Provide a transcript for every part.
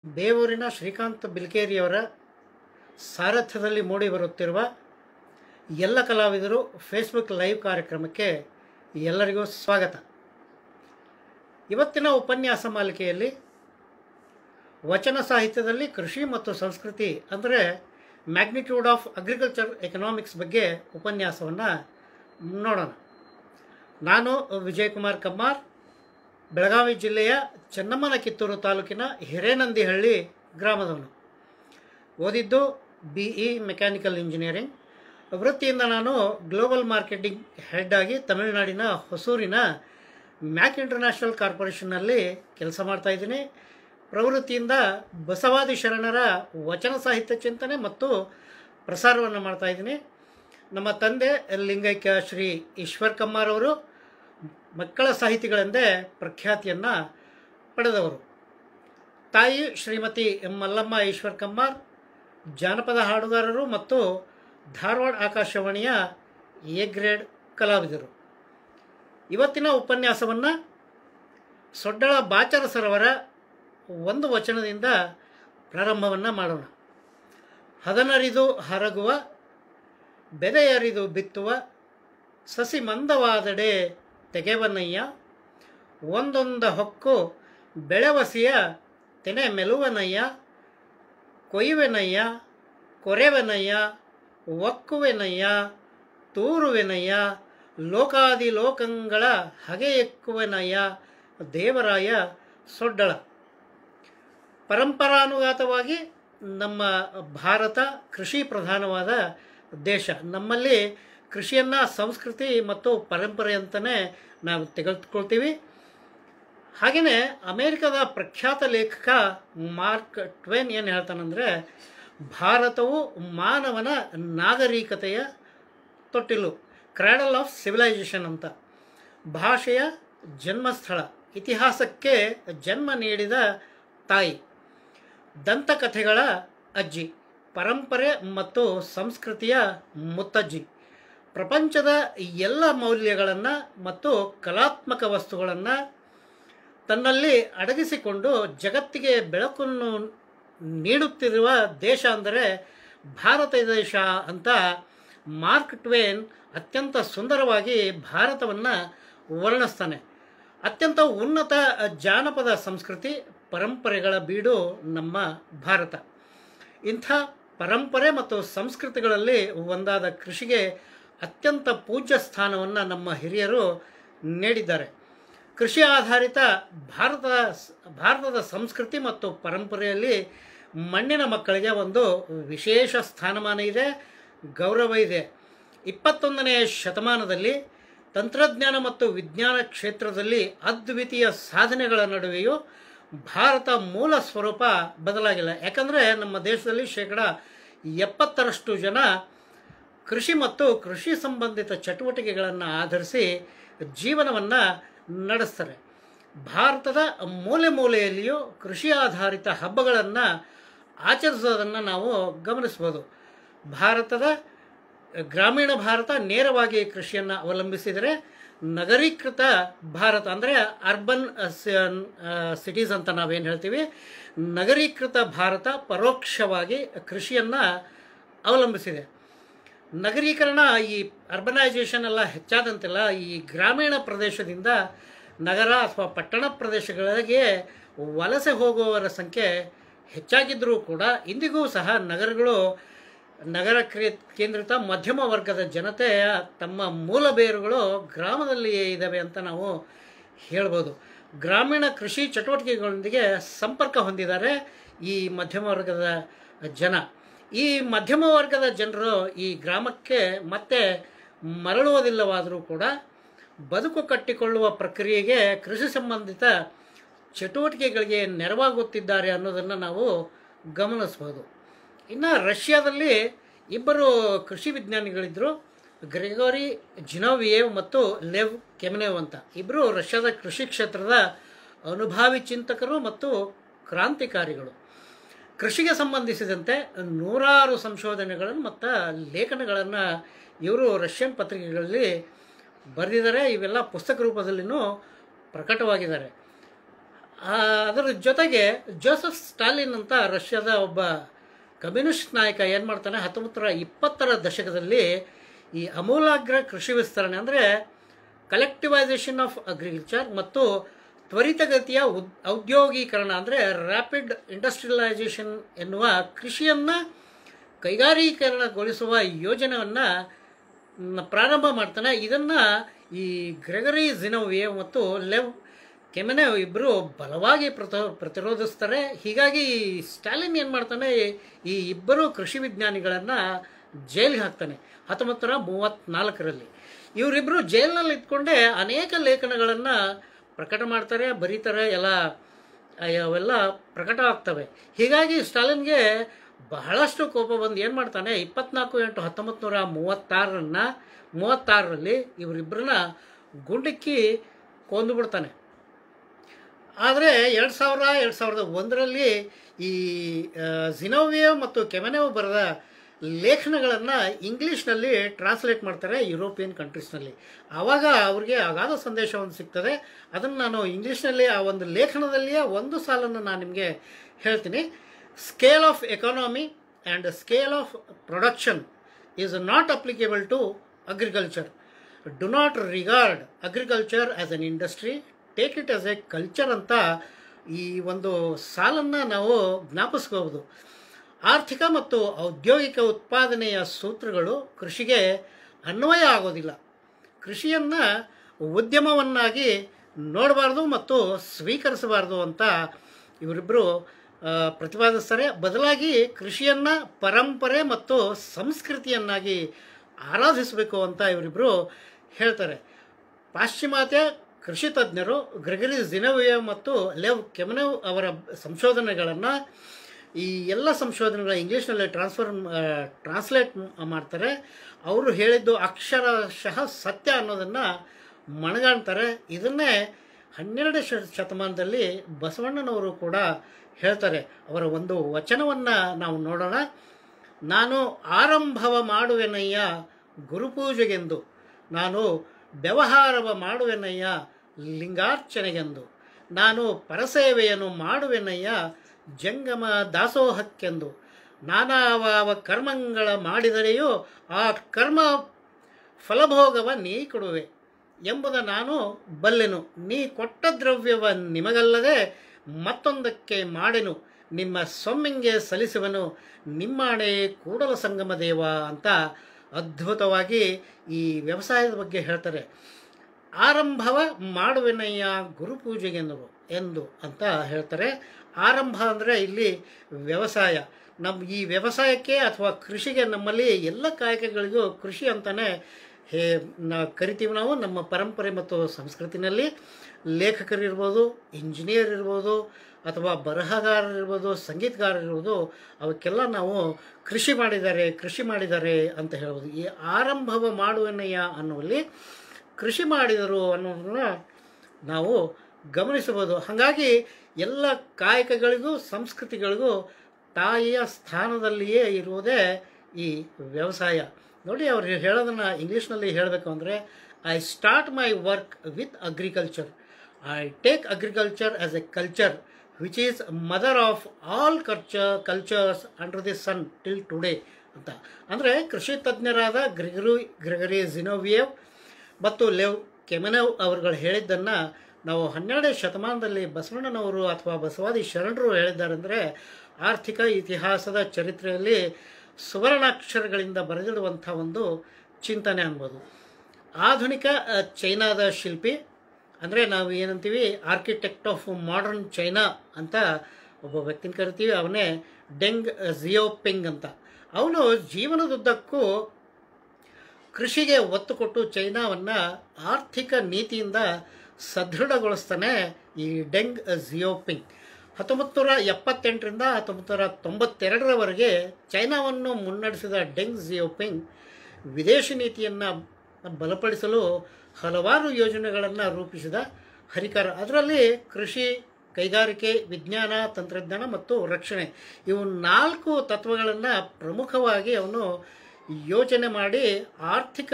ಬೇವೂರಿನ ಶ್ರೀಕಾಂತ್ ಬಿಲ್ಕೇರಿಯವರ ಸಾರಥ್ಯದಲ್ಲಿ ಮೂಡಿಬರುತ್ತಿರುವ ಎಲ್ಲ ಕಲಾವಿದರು Facebook live ಕಾರ್ಯಕ್ರಮಕ್ಕೆ ಎಲ್ಲರಿಗೂ ಸ್ವಾಗತ ಇವತ್ತಿನ ಉಪನ್ಯಾಸ ಮಾಲಿಕೆಯಲ್ಲಿ ವಚನ ಸಾಹಿತ್ಯದಲ್ಲಿ ಕೃಷಿ ಮತ್ತು ಸಂಸ್ಕೃತಿ ಅಂದರೆ ಮ್ಯಾಗ್ನಿಟ್ಯೂಡ್ ಆಫ್ ಅಗ್ರಿಕಲ್ಚರ್ ಎಕನಾಮಿಕ್ಸ್ ಬಗ್ಗೆ ಉಪನ್ಯಾಸವನ್ನು ನೋಡೋಣ ನಾನು ವಿಜಯಕುಮಾರ್ ಕಮ್ಮಾರ್ ಬೆಳಗಾವಿ ಜಿಲ್ಲೆಯ ಚೆನ್ನಮ್ಮನ ಕಿತ್ತೂರು ತಾಲೂಕಿನ ಹಿರೇನಂದಿಹಳ್ಳಿ ಗ್ರಾಮದವನು ಓದಿದ್ದು ಬಿ ಇ ಮೆಕ್ಯಾನಿಕಲ್ ಇಂಜಿನಿಯರಿಂಗ್ ವೃತ್ತಿಯಿಂದ ನಾನು ಗ್ಲೋಬಲ್ ಮಾರ್ಕೆಟಿಂಗ್ ಹೆಡ್ ಆಗಿ ತಮಿಳುನಾಡಿನ ಹೊಸೂರಿನ ಮ್ಯಾಕ್ ಇಂಟರ್ನ್ಯಾಷನಲ್ ಕಾರ್ಪೊರೇಷನ್ನಲ್ಲಿ ಕೆಲಸ ಮಾಡ್ತಾಯಿದ್ದೀನಿ ಪ್ರವೃತ್ತಿಯಿಂದ ಬಸವಾದಿ ಶರಣರ ವಚನ ಸಾಹಿತ್ಯ ಚಿಂತನೆ ಮತ್ತು ಪ್ರಸಾರವನ್ನು ಮಾಡ್ತಾಯಿದ್ದೀನಿ ನಮ್ಮ ತಂದೆ ಲಿಂಗೈಕ್ಯ ಶ್ರೀ ಈಶ್ವರ್ ಕಮ್ಮಾರ್ ಅವರು ಮಕ್ಕಳ ಸಾಹಿತಿಗಳೆಂದೇ ಪ್ರಖ್ಯಾತಿಯನ್ನು ಪಡೆದವರು ತಾಯಿ ಶ್ರೀಮತಿ ಮಲ್ಲಮ್ಮ ಈಶ್ವರ್ ಕಮ್ಮಾರ್ ಜಾನಪದ ಹಾಡುಗಾರರು ಮತ್ತು ಧಾರವಾಡ ಆಕಾಶವಾಣಿಯ ಎ ಗ್ರೇಡ್ ಕಲಾವಿದರು ಇವತ್ತಿನ ಉಪನ್ಯಾಸವನ್ನು ಸೊಡ್ಡಳ ಬಾಚರಸರವರ ಒಂದು ವಚನದಿಂದ ಪ್ರಾರಂಭವನ್ನು ಮಾಡೋಣ ಹದನರಿದು ಹರಗುವ ಬೆದೆಯರಿದು ಬಿತ್ತುವ ಸಸಿ ಮಂದವಾದಡೆ ತೆಗೆವನಯ್ಯ ಒಂದೊಂದ ಹೊಕ್ಕು ಬೆಳೆವಸಿಯ ತೆನೆ ಮೆಲುವನಯ್ಯ ಕೊಯ್ಯುವೆನಯ್ಯ ಕೊರೆವೆನಯ್ಯ ಒಕ್ಕುವೆನಯ್ಯ ತೂರುವೆನಯ್ಯ ಲೋಕಾದಿ ಲೋಕಂಗಳ ಹಗೆಯೆಕ್ಕುವೆನಯ್ಯ ದೇವರಾಯ ಸೊಡ್ಡಳ ಪರಂಪರಾನುಗತವಾಗಿ ನಮ್ಮ ಭಾರತ ಕೃಷಿ ಪ್ರಧಾನವಾದ ದೇಶ ನಮ್ಮಲ್ಲಿ ಕೃಷಿಯನ್ನು ಸಂಸ್ಕೃತಿ ಮತ್ತು ಪರಂಪರೆ ಅಂತಲೇ ನಾವು ತೆಗೆದುಕೊಳ್ತೀವಿ ಹಾಗೆಯೇ ಅಮೇರಿಕದ ಪ್ರಖ್ಯಾತ ಲೇಖಕ ಮಾರ್ಕ್ ಟ್ವೇನ್ ಏನು ಹೇಳ್ತಾನಂದರೆ ಭಾರತವು ಮಾನವನ ನಾಗರಿಕತೆಯ ತೊಟ್ಟಿಲು ಕ್ರ್ಯಾಡಲ್ ಆಫ್ ಸಿವಿಲೈಸೇಷನ್ ಅಂತ ಭಾಷೆಯ ಜನ್ಮಸ್ಥಳ ಇತಿಹಾಸಕ್ಕೆ ಜನ್ಮ ನೀಡಿದ ತಾಯಿ ದಂತಕಥೆಗಳ ಅಜ್ಜಿ ಪರಂಪರೆ ಮತ್ತು ಸಂಸ್ಕೃತಿಯ ಮುತ್ತಜ್ಜಿ ಪ್ರಪಂಚದ ಎಲ್ಲ ಮೌಲ್ಯಗಳನ್ನು ಮತ್ತು ಕಲಾತ್ಮಕ ವಸ್ತುಗಳನ್ನು ತನ್ನಲ್ಲಿ ಅಡಗಿಸಿಕೊಂಡು ಜಗತ್ತಿಗೆ ಬೆಳಕನ್ನು ನೀಡುತ್ತಿರುವ ದೇಶ ಅಂದರೆ ಭಾರತ ದೇಶ ಅಂತ ಮಾರ್ಕ್ ಟ್ವೇನ್ ಅತ್ಯಂತ ಸುಂದರವಾಗಿ ಭಾರತವನ್ನು ವರ್ಣಿಸ್ತಾನೆ ಅತ್ಯಂತ ಉನ್ನತ ಜಾನಪದ ಸಂಸ್ಕೃತಿ ಪರಂಪರೆಗಳ ಬೀಡು ನಮ್ಮ ಭಾರತ ಇಂಥ ಪರಂಪರೆ ಮತ್ತು ಸಂಸ್ಕೃತಿಗಳಲ್ಲಿ ಒಂದಾದ ಕೃಷಿಗೆ ಅತ್ಯಂತ ಪೂಜ್ಯ ಸ್ಥಾನವನ್ನು ನಮ್ಮ ಹಿರಿಯರು ನೀಡಿದ್ದಾರೆ ಕೃಷಿ ಆಧಾರಿತ ಭಾರತದ ಭಾರತದ ಸಂಸ್ಕೃತಿ ಮತ್ತು ಪರಂಪರೆಯಲ್ಲಿ ಮಣ್ಣಿನ ಮಕ್ಕಳಿಗೆ ಒಂದು ವಿಶೇಷ ಸ್ಥಾನಮಾನ ಇದೆ ಗೌರವ ಇದೆ ಇಪ್ಪತ್ತೊಂದನೆಯ ಶತಮಾನದಲ್ಲಿ ತಂತ್ರಜ್ಞಾನ ಮತ್ತು ವಿಜ್ಞಾನ ಕ್ಷೇತ್ರದಲ್ಲಿ ಅದ್ವಿತೀಯ ಸಾಧನೆಗಳ ನಡುವೆಯೂ ಭಾರತ ಮೂಲ ಸ್ವರೂಪ ಬದಲಾಗಿಲ್ಲ ಯಾಕಂದರೆ ನಮ್ಮ ದೇಶದಲ್ಲಿ ಶೇಕಡ ಎಪ್ಪತ್ತರಷ್ಟು ಜನ ಕೃಷಿ ಮತ್ತು ಕೃಷಿ ಸಂಬಂಧಿತ ಚಟುವಟಿಕೆಗಳನ್ನು ಆಧರಿಸಿ ಜೀವನವನ್ನು ನಡೆಸ್ತಾರೆ ಭಾರತದ ಮೂಲೆ ಮೂಲೆಯಲ್ಲಿಯೂ ಕೃಷಿ ಆಧಾರಿತ ಹಬ್ಬಗಳನ್ನು ಆಚರಿಸೋದನ್ನು ನಾವು ಗಮನಿಸ್ಬೋದು ಭಾರತದ ಗ್ರಾಮೀಣ ಭಾರತ ನೇರವಾಗಿ ಕೃಷಿಯನ್ನು ಅವಲಂಬಿಸಿದರೆ ನಗರೀಕೃತ ಭಾರತ ಅಂದರೆ ಅರ್ಬನ್ ಸಿಟೀಸ್ ಅಂತ ನಾವೇನು ಹೇಳ್ತೀವಿ ನಗರೀಕೃತ ಭಾರತ ಪರೋಕ್ಷವಾಗಿ ಕೃಷಿಯನ್ನು ಅವಲಂಬಿಸಿದೆ ನಗರೀಕರಣ ಈ ಅರ್ಬನೈಸೇಷನ್ ಎಲ್ಲ ಹೆಚ್ಚಾದಂತೆಲ್ಲ ಈ ಗ್ರಾಮೀಣ ಪ್ರದೇಶದಿಂದ ನಗರ ಅಥವಾ ಪಟ್ಟಣ ಪ್ರದೇಶಗಳಿಗೆ ವಲಸೆ ಹೋಗುವವರ ಸಂಖ್ಯೆ ಹೆಚ್ಚಾಗಿದ್ದರೂ ಕೂಡ ಇಂದಿಗೂ ಸಹ ನಗರಗಳು ನಗರ ಕೇಂದ್ರಿತ ಮಧ್ಯಮ ವರ್ಗದ ಜನತೆಯ ತಮ್ಮ ಮೂಲ ಬೇರುಗಳು ಗ್ರಾಮದಲ್ಲಿಯೇ ಇದ್ದಾವೆ ಅಂತ ನಾವು ಹೇಳ್ಬೋದು ಗ್ರಾಮೀಣ ಕೃಷಿ ಚಟುವಟಿಕೆಗಳೊಂದಿಗೆ ಸಂಪರ್ಕ ಹೊಂದಿದ್ದಾರೆ ಈ ಮಧ್ಯಮ ವರ್ಗದ ಜನ ಈ ಮಧ್ಯಮ ವರ್ಗದ ಜನರು ಈ ಗ್ರಾಮಕ್ಕೆ ಮತ್ತೆ ಮರಳುವುದಿಲ್ಲವಾದರೂ ಕೂಡ ಬದುಕು ಕಟ್ಟಿಕೊಳ್ಳುವ ಪ್ರಕ್ರಿಯೆಗೆ ಕೃಷಿ ಸಂಬಂಧಿತ ಚಟುವಟಿಕೆಗಳಿಗೆ ನೆರವಾಗುತ್ತಿದ್ದಾರೆ ಅನ್ನೋದನ್ನು ನಾವು ಗಮನಿಸ್ಬೋದು ಇನ್ನು ರಷ್ಯಾದಲ್ಲಿ ಇಬ್ಬರು ಕೃಷಿ ವಿಜ್ಞಾನಿಗಳಿದ್ದರು ಗ್ರೆಗೋರಿ ಜಿನೋವಿಯೇವ್ ಮತ್ತು ಲೆವ್ ಕೆಮೆನೇವ್ ಅಂತ ಇಬ್ಬರು ರಷ್ಯಾದ ಕೃಷಿ ಕ್ಷೇತ್ರದ ಅನುಭಾವಿ ಚಿಂತಕರು ಮತ್ತು ಕ್ರಾಂತಿಕಾರಿಗಳು ಕೃಷಿಗೆ ಸಂಬಂಧಿಸಿದಂತೆ ನೂರಾರು ಸಂಶೋಧನೆಗಳನ್ನು ಮತ್ತು ಲೇಖನಗಳನ್ನು ಇವರು ರಷ್ಯನ್ ಪತ್ರಿಕೆಗಳಲ್ಲಿ ಬರೆದಿದ್ದಾರೆ ಇವೆಲ್ಲ ಪುಸ್ತಕ ರೂಪದಲ್ಲಿನೂ ಪ್ರಕಟವಾಗಿದ್ದಾರೆ ಆ, ಅದರ ಜೊತೆಗೆ ಜೋಸೆಫ್ ಸ್ಟಾಲಿನ್ ಅಂತ ರಷ್ಯಾದ ಒಬ್ಬ ಕಮ್ಯುನಿಸ್ಟ್ ನಾಯಕ ಏನು ಮಾಡ್ತಾನೆ ಹತ್ತೊಂಬತ್ತರ ಇಪ್ಪತ್ತರ ದಶಕದಲ್ಲಿ ಈ ಅಮೂಲಾಗ್ರ ಕೃಷಿ ವಿಸ್ತರಣೆ ಅಂದರೆ ಕಲೆಕ್ಟಿವೈಸೇಷನ್ ಆಫ್ ಅಗ್ರಿಕಲ್ಚರ್ ಮತ್ತು ತ್ವರಿತಗತಿಯ ಉದ್ ಔದ್ಯೋಗೀಕರಣ ಅಂದರೆ ರ್ಯಾಪಿಡ್ ಇಂಡಸ್ಟ್ರಿಯಲೈಸೇಷನ್ ಎನ್ನುವ ಕೃಷಿಯನ್ನು ಕೈಗಾರೀಕರಣಗೊಳಿಸುವ ಯೋಜನೆಯನ್ನು ಪ್ರಾರಂಭ ಮಾಡ್ತಾನೆ ಇದನ್ನು ಈ ಗ್ರೆಗರಿ ಜಿನೋವಿಯೆ ಮತ್ತು ಲೆವ್ ಕೆಮೆನೆವ್ ಇಬ್ಬರು ಬಲವಾಗಿ ಪ್ರತ ಪ್ರತಿರೋಧಿಸ್ತಾರೆ ಹೀಗಾಗಿ ಈ ಸ್ಟಾಲಿನ್ ಏನು ಮಾಡ್ತಾನೆ ಈ ಇಬ್ಬರು ಕೃಷಿ ವಿಜ್ಞಾನಿಗಳನ್ನು ಜೈಲಿಗೆ ಹಾಕ್ತಾನೆ ಹತ್ತೊಂಬತ್ತು ನೂರ ಮೂವತ್ತ್ನಾಲ್ಕರಲ್ಲಿ ಇವರಿಬ್ಬರು ಜೈಲಿನಲ್ಲಿ ಇಟ್ಕೊಂಡೇ ಅನೇಕ ಲೇಖನಗಳನ್ನು ಪ್ರಕಟ ಮಾಡ್ತಾರೆ ಬರೀತಾರೆ ಎಲ್ಲ ಅವೆಲ್ಲ ಪ್ರಕಟ ಆಗ್ತವೆ ಹೀಗಾಗಿ ಸ್ಟಾಲಿನ್ಗೆ ಬಹಳಷ್ಟು ಕೋಪ ಬಂದು ಏನು ಮಾಡ್ತಾನೆ ಇಪ್ಪತ್ನಾಲ್ಕು ಎಂಟು ಹತ್ತೊಂಬತ್ತು ನೂರ ಮೂವತ್ತಾರರನ್ನ ಮೂವತ್ತಾರರಲ್ಲಿ ಇವರಿಬ್ಬರನ್ನ ಗುಂಡಿಕ್ಕಿ ಕೊಂದು ಬಿಡ್ತಾನೆ ಆದರೆ ಎರಡು ಸಾವಿರ ಎರಡು ಸಾವಿರದ ಒಂದರಲ್ಲಿ ಈ ಜಿನೋವಿಯೋ ಮತ್ತು ಕೆಮೆನೆವ್ ಬರೆದ ಲೇಖನಗಳನ್ನು ಇಂಗ್ಲೀಷ್ನಲ್ಲಿ ಟ್ರಾನ್ಸ್ಲೇಟ್ ಮಾಡ್ತಾರೆ ಯುರೋಪಿಯನ್ ಕಂಟ್ರೀಸ್ನಲ್ಲಿ ಆವಾಗ ಅವ್ರಿಗೆ ಅಗಾಧ ಸಂದೇಶ ಒಂದು ಸಿಗ್ತದೆ ಅದನ್ನು ನಾನು ಇಂಗ್ಲೀಷ್ನಲ್ಲಿ ಆ ಒಂದು ಲೇಖನದಲ್ಲಿಯೇ ಒಂದು ಸಾಲನ್ನು ನಾನು ನಿಮಗೆ ಹೇಳ್ತೀನಿ scale of economy and scale of production is not applicable to agriculture do not regard agriculture as an industry take it as a culture ಅಂತ ಈ ಒಂದು ಸಾಲನ್ನು ನಾವು ಜ್ಞಾಪಿಸ್ಕೋಬೋದು ಆರ್ಥಿಕ ಮತ್ತು ಔದ್ಯೋಗಿಕ ಉತ್ಪಾದನೆಯ ಸೂತ್ರಗಳು ಕೃಷಿಗೆ ಅನ್ವಯ ಆಗೋದಿಲ್ಲ ಕೃಷಿಯನ್ನು ಉದ್ಯಮವನ್ನಾಗಿ ನೋಡಬಾರ್ದು ಮತ್ತು ಸ್ವೀಕರಿಸಬಾರ್ದು ಅಂತ ಇವರಿಬ್ಬರು ಪ್ರತಿಪಾದಿಸ್ತಾರೆ ಬದಲಾಗಿ ಕೃಷಿಯನ್ನು ಪರಂಪರೆ ಮತ್ತು ಸಂಸ್ಕೃತಿಯನ್ನಾಗಿ ಆರಾಧಿಸಬೇಕು ಅಂತ ಇವರಿಬ್ಬರು ಹೇಳ್ತಾರೆ ಪಾಶ್ಚಿಮಾತ್ಯ ಕೃಷಿ ತಜ್ಞರು ಗ್ರೆಗರಿ ಜಿನೋವಿಯ ಮತ್ತು ಲೆವ್ ಕೆಮನೆವ್ ಅವರ ಸಂಶೋಧನೆಗಳನ್ನು ಈ ಎಲ್ಲ ಸಂಶೋಧನೆಗಳ ಇಂಗ್ಲೀಷ್ನಲ್ಲಿ ಟ್ರಾನ್ಸ್ಫರ್ ಟ್ರಾನ್ಸ್ಲೇಟ್ ಮಾಡ್ತಾರೆ ಅವರು ಹೇಳಿದ್ದು ಅಕ್ಷರಶಃ ಸತ್ಯ ಅನ್ನೋದನ್ನು ಮಣಗಾಣ್ತಾರೆ ಇದನ್ನೇ ಹನ್ನೆರಡು ಶ ಶತಮಾನದಲ್ಲಿ ಬಸವಣ್ಣನವರು ಕೂಡ ಹೇಳ್ತಾರೆ ಅವರ ಒಂದು ವಚನವನ್ನು ನಾವು ನೋಡೋಣ ನಾನು ಆರಂಭವ ಮಾಡುವೆನಯ್ಯ ಗುರುಪೂಜೆಗೆಂದು ನಾನು ವ್ಯವಹಾರವ ಮಾಡುವೆನಯ್ಯ ಲಿಂಗಾರ್ಚನೆಗೆಂದು ನಾನು ಪರಸೇವೆಯನ್ನು ಮಾಡುವೆನಯ್ಯ ಜಂಗಮ ದಾಸೋಹಕ್ಕೆಂದು ನಾನಾವ ಕರ್ಮಗಳ ಮಾಡಿದರೆಯೂ ಆ ಕರ್ಮ ಫಲಭೋಗವ ನೀ ಕೊಡುವೆ ಎಂಬುದ ನಾನು ಬಲ್ಲೆನು ನೀ ಕೊಟ್ಟ ದ್ರವ್ಯವ ನಿಮಗಲ್ಲದೆ ಮತ್ತೊಂದಕ್ಕೆ ಮಾಡೆನು ನಿಮ್ಮ ಸೊಮ್ಮಿಂಗೆ ಸಲ್ಲಿಸುವನು ನಿಮ್ಮಾಣೆ ಕೂಡಲ ಸಂಗಮ ದೇವ ಅಂತ ಅದ್ಭುತವಾಗಿ ಈ ವ್ಯವಸಾಯದ ಬಗ್ಗೆ ಹೇಳ್ತಾರೆ ಆರಂಭವ ಮಾಡುವೆನಯ್ಯ ಗುರುಪೂಜೆಗೆಂದರು ಎಂದು ಅಂತ ಹೇಳ್ತಾರೆ ಆರಂಭ ಅಂದರೆ ಇಲ್ಲಿ ವ್ಯವಸಾಯ ನಮ್ಮ ಈ ವ್ಯವಸಾಯಕ್ಕೆ ಅಥವಾ ಕೃಷಿಗೆ ನಮ್ಮಲ್ಲಿ ಎಲ್ಲ ಕಾಯಕಗಳಿಗೂ ಕೃಷಿ ಅಂತಲೇ ಹೇ ನಾ ಕರಿತೀವಿ ನಾವು ನಮ್ಮ ಪರಂಪರೆ ಮತ್ತು ಸಂಸ್ಕೃತಿನಲ್ಲಿ ಲೇಖಕರಿರ್ಬೋದು ಇಂಜಿನಿಯರ್ ಇರ್ಬೋದು ಅಥವಾ ಬರಹಗಾರರಿರ್ಬೋದು ಸಂಗೀತಗಾರರಿರ್ಬೋದು ಅವಕ್ಕೆಲ್ಲ ನಾವು ಕೃಷಿ ಮಾಡಿದ್ದಾರೆ ಕೃಷಿ ಮಾಡಿದ್ದಾರೆ ಅಂತ ಹೇಳ್ಬೋದು ಈ ಆರಂಭವ ಮಾಡುವನಯ್ಯ ಅನ್ನುವಲ್ಲಿ ಕೃಷಿ ಮಾಡಿದರು ಅನ್ನೋದನ್ನ ನಾವು ಗಮನಿಸಬಹುದು ಹಾಗಾಗಿ ಎಲ್ಲ ಕಾಯಕಗಳಿಗೂ ಸಂಸ್ಕೃತಿಗಳಿಗೂ ತಾಯಿಯ ಸ್ಥಾನದಲ್ಲಿಯೇ ಇರುವುದೇ ಈ ವ್ಯವಸಾಯ ನೋಡಿ ಅವ್ರು ಹೇಳೋದನ್ನು ಇಂಗ್ಲೀಷ್ನಲ್ಲಿ ಹೇಳಬೇಕು ಅಂದರೆ I start my work with agriculture I take agriculture as a culture which is mother of all culture cultures under the sun till today ಅಂತ ಅಂದರೆ ಕೃಷಿ ತಜ್ಞರಾದ ಗ್ರಿಗರು ಗ್ರೆಗರಿ ಜಿನೋವಿಯವ್ ಮತ್ತು ಲೆವ್ ಕೆಮೆನವ್ ಅವರುಗಳು ಹೇಳಿದ್ದನ್ನು ನಾವು ಹನ್ನೆರಡನೇ ಶತಮಾನದಲ್ಲಿ ಬಸವಣ್ಣನವರು ಅಥವಾ ಬಸವಾದಿ ಶರಣರು ಹೇಳಿದ್ದಾರೆ ಅಂದರೆ ಆರ್ಥಿಕ ಇತಿಹಾಸದ ಚರಿತ್ರೆಯಲ್ಲಿ ಸುವರ್ಣಾಕ್ಷರಗಳಿಂದ ಬರೆದಿಡುವಂಥ ಒಂದು ಚಿಂತನೆ ಅನ್ಬೋದು ಆಧುನಿಕ ಅ, ಚೈನಾದ ಶಿಲ್ಪಿ ಅಂದರೆ ನಾವು ಏನಂತೀವಿ ಆರ್ಕಿಟೆಕ್ಟ್ ಆಫ್ ಮಾಡರ್ನ್ ಚೈನಾ ಅಂತ ಒಬ್ಬ ವ್ಯಕ್ತಿನ ಕರಿತೀವಿ ಅವನೇ ಡೆಂಗ್ ಜಿಯೋಪಿಂಗ್ ಅಂತ ಅವನು ಜೀವನದುದ್ದಕ್ಕೂ ಕೃಷಿಗೆ ಒತ್ತು ಕೊಟ್ಟು ಚೈನಾವನ್ನು ಆರ್ಥಿಕ ನೀತಿಯಿಂದ ಸದೃಢಗೊಳಿಸ್ತಾನೆ ಈ ಡೆಂಗ್ ಜಿಯೋಪಿಂಗ್ ಹತ್ತೊಂಬತ್ತು ನೂರ ಎಪ್ಪತ್ತೆಂಟರಿಂದ ಹತ್ತೊಂಬತ್ತು ನೂರ ತೊಂಬತ್ತೆರಡರವರೆಗೆ ಚೈನಾವನ್ನು ಮುನ್ನಡೆಸಿದ ಡೆಂಗ್ ಜಿಯೋಪಿಂಗ್ ವಿದೇಶಿ ನೀತಿಯನ್ನು ಬಲಪಡಿಸಲು ಹಲವಾರು ಯೋಜನೆಗಳನ್ನು ರೂಪಿಸಿದ ಹರಿಕಾರ ಅದರಲ್ಲಿ ಕೃಷಿ ಕೈಗಾರಿಕೆ ವಿಜ್ಞಾನ ತಂತ್ರಜ್ಞಾನ ಮತ್ತು ರಕ್ಷಣೆ ಇವು ನಾಲ್ಕು ತತ್ವಗಳನ್ನು ಪ್ರಮುಖವಾಗಿ ಅವನು ಯೋಚನೆ ಮಾಡಿ ಆರ್ಥಿಕ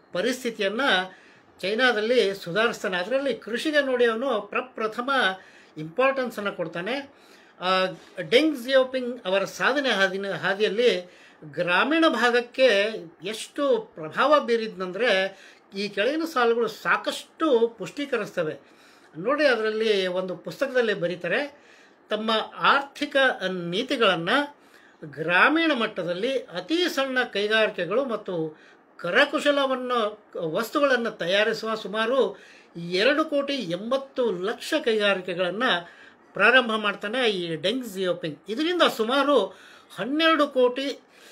ಪರಿಸ್ಥಿತಿಯನ್ನು ಚೈನಾದಲ್ಲಿ ಸುಧಾರಿಸ್ತಾನೆ ಅದರಲ್ಲಿ ಕೃಷಿಗೆ ನೋಡಿ ಅವನು ಪ್ರಪ್ರಥಮ ಇಂಪಾರ್ಟೆನ್ಸನ್ನು ಕೊಡ್ತಾನೆ ಆ, ಡೆಂಗ್ ಜಿಯೋಪಿಂಗ್ ಅವರ ಸಾಧನೆ ಹಾದಿನ ಹಾದಿಯಲ್ಲಿ ಗ್ರಾಮೀಣ ಭಾಗಕ್ಕೆ ಎಷ್ಟು ಪ್ರಭಾವ ಬೀರಿದ್ನಂದರೆ ಈ ಕೆಳಗಿನ ಸಾಲುಗಳು ಸಾಕಷ್ಟು ಪುಷ್ಟೀಕರಿಸ್ತವೆ ನೋಡಿ ಅದರಲ್ಲಿ ಒಂದು ಪುಸ್ತಕದಲ್ಲಿ ಬರೀತಾರೆ ತಮ್ಮ ಆರ್ಥಿಕ ನೀತಿಗಳನ್ನು ಗ್ರಾಮೀಣ ಮಟ್ಟದಲ್ಲಿ ಅತಿ ಸಣ್ಣ ಕೈಗಾರಿಕೆಗಳು ಮತ್ತು ಕರಕುಶಲವನ್ನು ವಸ್ತುಗಳನ್ನು ತಯಾರಿಸುವ ಸುಮಾರು ಎರಡು ಕೋಟಿ ಎಂಬತ್ತು ಲಕ್ಷ ಕೈಗಾರಿಕೆಗಳನ್ನು ಪ್ರಾರಂಭ ಮಾಡ್ತಾನೆ ಈ ಡೆಂಗ್ ಜಿಯೋಪಿಂಗ್ ಇದರಿಂದ ಸುಮಾರು ಹನ್ನೆರಡು ಕೋಟಿ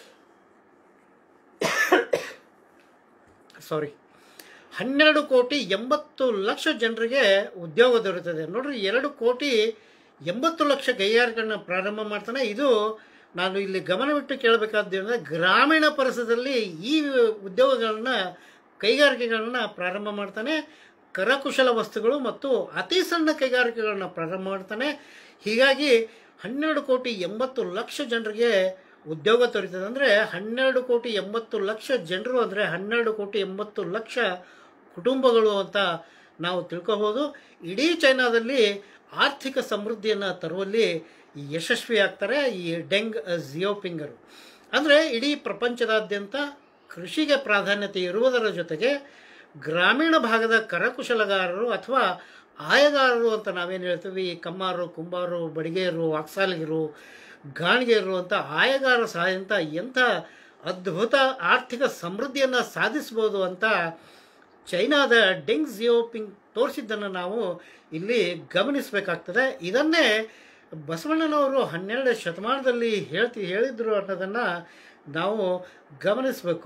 ಸಾರಿ ಹನ್ನೆರಡು ಕೋಟಿ ಎಂಬತ್ತು ಲಕ್ಷ ಜನರಿಗೆ ಉದ್ಯೋಗ ದೊರೆತದೆ ನೋಡ್ರಿ ಎರಡು ಕೋಟಿ ಎಂಬತ್ತು ಲಕ್ಷ ಕೈಗಾರಿಕೆಗಳನ್ನ ಪ್ರಾರಂಭ ಮಾಡ್ತಾನೆ ಇದು ನಾನು ಇಲ್ಲಿ ಗಮನವಿಟ್ಟು ಕೇಳಬೇಕಾದ್ದು ಅಂದರೆ ಗ್ರಾಮೀಣ ಪರಿಸರದಲ್ಲಿ ಈ ಉದ್ಯೋಗಗಳನ್ನ ಕೈಗಾರಿಕೆಗಳನ್ನ ಪ್ರಾರಂಭ ಮಾಡ್ತಾನೆ ಕರಕುಶಲ ವಸ್ತುಗಳು ಮತ್ತು ಅತಿ ಸಣ್ಣ ಕೈಗಾರಿಕೆಗಳನ್ನ ಪ್ರಾರಂಭ ಮಾಡ್ತಾನೆ ಹೀಗಾಗಿ ಹನ್ನೆರಡು ಕೋಟಿ ಎಂಬತ್ತು ಲಕ್ಷ ಜನರಿಗೆ ಉದ್ಯೋಗ ದೊರೀತದೆ ಅಂದರೆ ಹನ್ನೆರಡು ಕೋಟಿ ಎಂಬತ್ತು ಲಕ್ಷ ಜನರು ಅಂದರೆ ಹನ್ನೆರಡು ಕೋಟಿ ಎಂಬತ್ತು ಲಕ್ಷ ಕುಟುಂಬಗಳು ಅಂತ ನಾವು ತಿಳ್ಕೋಬೋದು ಇಡೀ ಚೈನಾದಲ್ಲಿ ಆರ್ಥಿಕ ಸಮೃದ್ಧಿಯನ್ನು ತರುವಲ್ಲಿ ಯಶಸ್ವಿ ಆಗ್ತಾರೆ ಈ ಡೆಂಗ್ ಜಿಯೋಪಿಂಗರು ಅಂದರೆ ಇಡೀ ಪ್ರಪಂಚದಾದ್ಯಂತ ಕೃಷಿಗೆ ಪ್ರಾಧಾನ್ಯತೆ ಇರುವುದರ ಜೊತೆಗೆ ಗ್ರಾಮೀಣ ಭಾಗದ ಕರಕುಶಲಗಾರರು ಅಥವಾ ಆಯಗಾರರು ಅಂತ ನಾವೇನು ಹೇಳ್ತೀವಿ ಕಮ್ಮಾರು ಕುಂಬಾರು ಬಡಿಗೆಯರು ಅಕ್ಸಾಲಿಗರು ಗಾಣಿಗೆಯರು ಅಂತ ಆಯಗಾರ ಸಹಾಯಂತ ಎಂಥ ಅದ್ಭುತ ಆರ್ಥಿಕ ಸಮೃದ್ಧಿಯನ್ನು ಸಾಧಿಸ್ಬೋದು ಅಂತ ಚೈನಾದ ಡೆಂಗ್ ಜಿಯೋಪಿಂಗ್ ತೋರಿಸಿದ್ದನ್ನು ನಾವು ಇಲ್ಲಿ ಗಮನಿಸಬೇಕಾಗ್ತದೆ ಇದನ್ನೇ ಬಸವಣ್ಣನವರು ಹನ್ನೆರಡನೇ ಶತಮಾನದಲ್ಲಿ ಹೇಳ್ತಿ ಹೇಳಿದ್ರು ಅನ್ನೋದನ್ನು ನಾವು ಗಮನಿಸಬೇಕು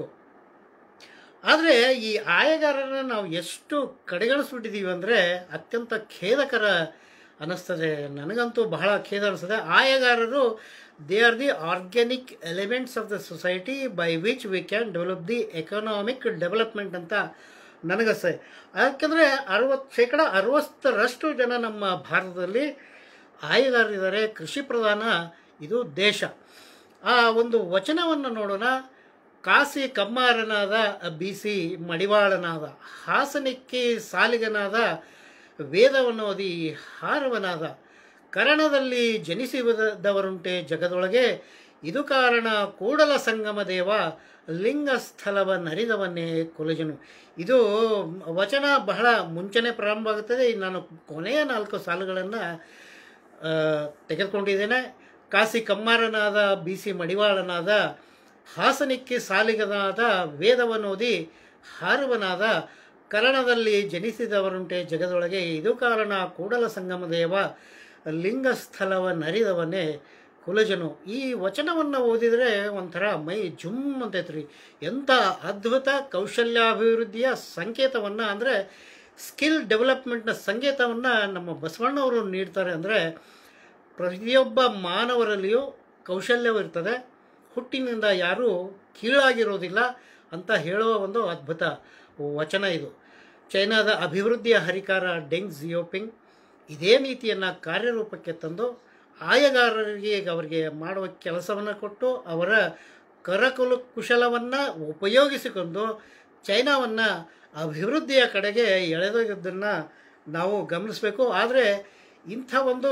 ಆದರೆ ಈ ಆಯಗಾರರನ್ನ ನಾವು ಎಷ್ಟು ಕಡೆಗಣಿಸ್ಬಿಟ್ಟಿದ್ದೀವಿ ಅಂದರೆ ಅತ್ಯಂತ ಖೇದಕರ ಅನ್ನಿಸ್ತದೆ ನನಗಂತೂ ಬಹಳ ಖೇದ ಅನಿಸ್ತದೆ ಆಯಗಾರರು they are the organic elements of the society by which we can develop the economic development ಅಂತ ನನಗಸೆ ಯಾಕೆಂದರೆ ಅರವತ್ತು ಶೇಕಡ ಅರವತ್ತರಷ್ಟು ಜನ ನಮ್ಮ ಭಾರತದಲ್ಲಿ ಆಯಗಾರರಿದ್ದಾರೆ ಕೃಷಿ ಪ್ರಧಾನ ಇದು ದೇಶ ಆ ಒಂದು ವಚನವನ್ನು ನೋಡೋಣ ಕಾಸಿ ಕಮ್ಮಾರನಾದ ಬೀಸಿ ಮಡಿವಾಳನಾದ ಹಾಸನಿಕ್ಕಿ ಸಾಲಿಗನಾದ ವೇದವನ್ನೋದಿ ಹಾರವನಾದ ಕರಣದಲ್ಲಿ ಜನಿಸಿದವರುಂಟೆ ಜಗದೊಳಗೆ ಇದು ಕಾರಣ ಕೂಡಲ ಸಂಗಮ ದೇವ ಲಿಂಗ ಸ್ಥಳವ ನರಿದವನ್ನೇ ಕುಲಜನು ಇದು ವಚನ ಬಹಳ ಮುಂಚೆನೇ ಪ್ರಾರಂಭ ಆಗುತ್ತದೆ ಈಗ ನಾನು ಕೊನೆಯ ನಾಲ್ಕು ಸಾಲುಗಳನ್ನು ತೆಗೆದುಕೊಂಡಿದ್ದೇನೆ ಕಾಸಿ ಕಮ್ಮಾರನಾದ ಬಿ ಸಿ ಮಡಿವಾಳನಾದ ಹಾಸನಿಕ್ಕೆ ಸಾಲಿಗನಾದ ವೇದವನೋದಿ ಹಾರುವನಾದ ಕರಣದಲ್ಲಿ ಜನಿಸಿದವರುಂಟೆ ಜಗದೊಳಗೆ ಇದು ಕಾರಣ ಕೂಡಲ ಸಂಗಮ ದೇವ ಲಿಂಗಸ್ಥಳವ ನರಿದವನೇ ಕುಲಜನು ಈ ವಚನವನ್ನು ಓದಿದರೆ ಒಂಥರ ಮೈ ಜುಮ್ ಅಂತೈತ್ರಿ ಎಂಥ ಅದ್ಭುತ ಕೌಶಲ್ಯಾಭಿವೃದ್ಧಿಯ ಸಂಕೇತವನ್ನು ಅಂದರೆ ಸ್ಕಿಲ್ ಡೆವಲಪ್ಮೆಂಟ್ನ ಸಂಕೇತವನ್ನು ನಮ್ಮ ಬಸವಣ್ಣವರು ನೀಡ್ತಾರೆ ಅಂದರೆ ಪ್ರತಿಯೊಬ್ಬ ಮಾನವರಲ್ಲಿಯೂ ಕೌಶಲ್ಯವಿರ್ತದೆ ಹುಟ್ಟಿನಿಂದ ಯಾರೂ ಕೀಳಾಗಿರೋದಿಲ್ಲ ಅಂತ ಹೇಳುವ ಒಂದು ಅದ್ಭುತ ವಚನ ಇದು ಚೈನಾದ ಅಭಿವೃದ್ಧಿಯ ಹರಿಕಾರ ಡೆಂಗ್ ಜಿಯೋಪಿಂಗ್ ಇದೇ ನೀತಿಯನ್ನು ಕಾರ್ಯರೂಪಕ್ಕೆ ತಂದು ಆಯಗಾರರಿಗೆ ಅವರಿಗೆ ಮಾಡುವ ಕೆಲಸವನ್ನು ಕೊಟ್ಟು ಅವರ ಕರಕುಲ ಕುಶಲವನ್ನು ಉಪಯೋಗಿಸಿಕೊಂಡು ಚೈನಾವನ್ನು ಅಭಿವೃದ್ಧಿಯ ಕಡೆಗೆ ಎಳೆದೊಯ್ದನ್ನು ನಾವು ಗಮನಿಸಬೇಕು ಆದರೆ ಇಂಥ ಒಂದು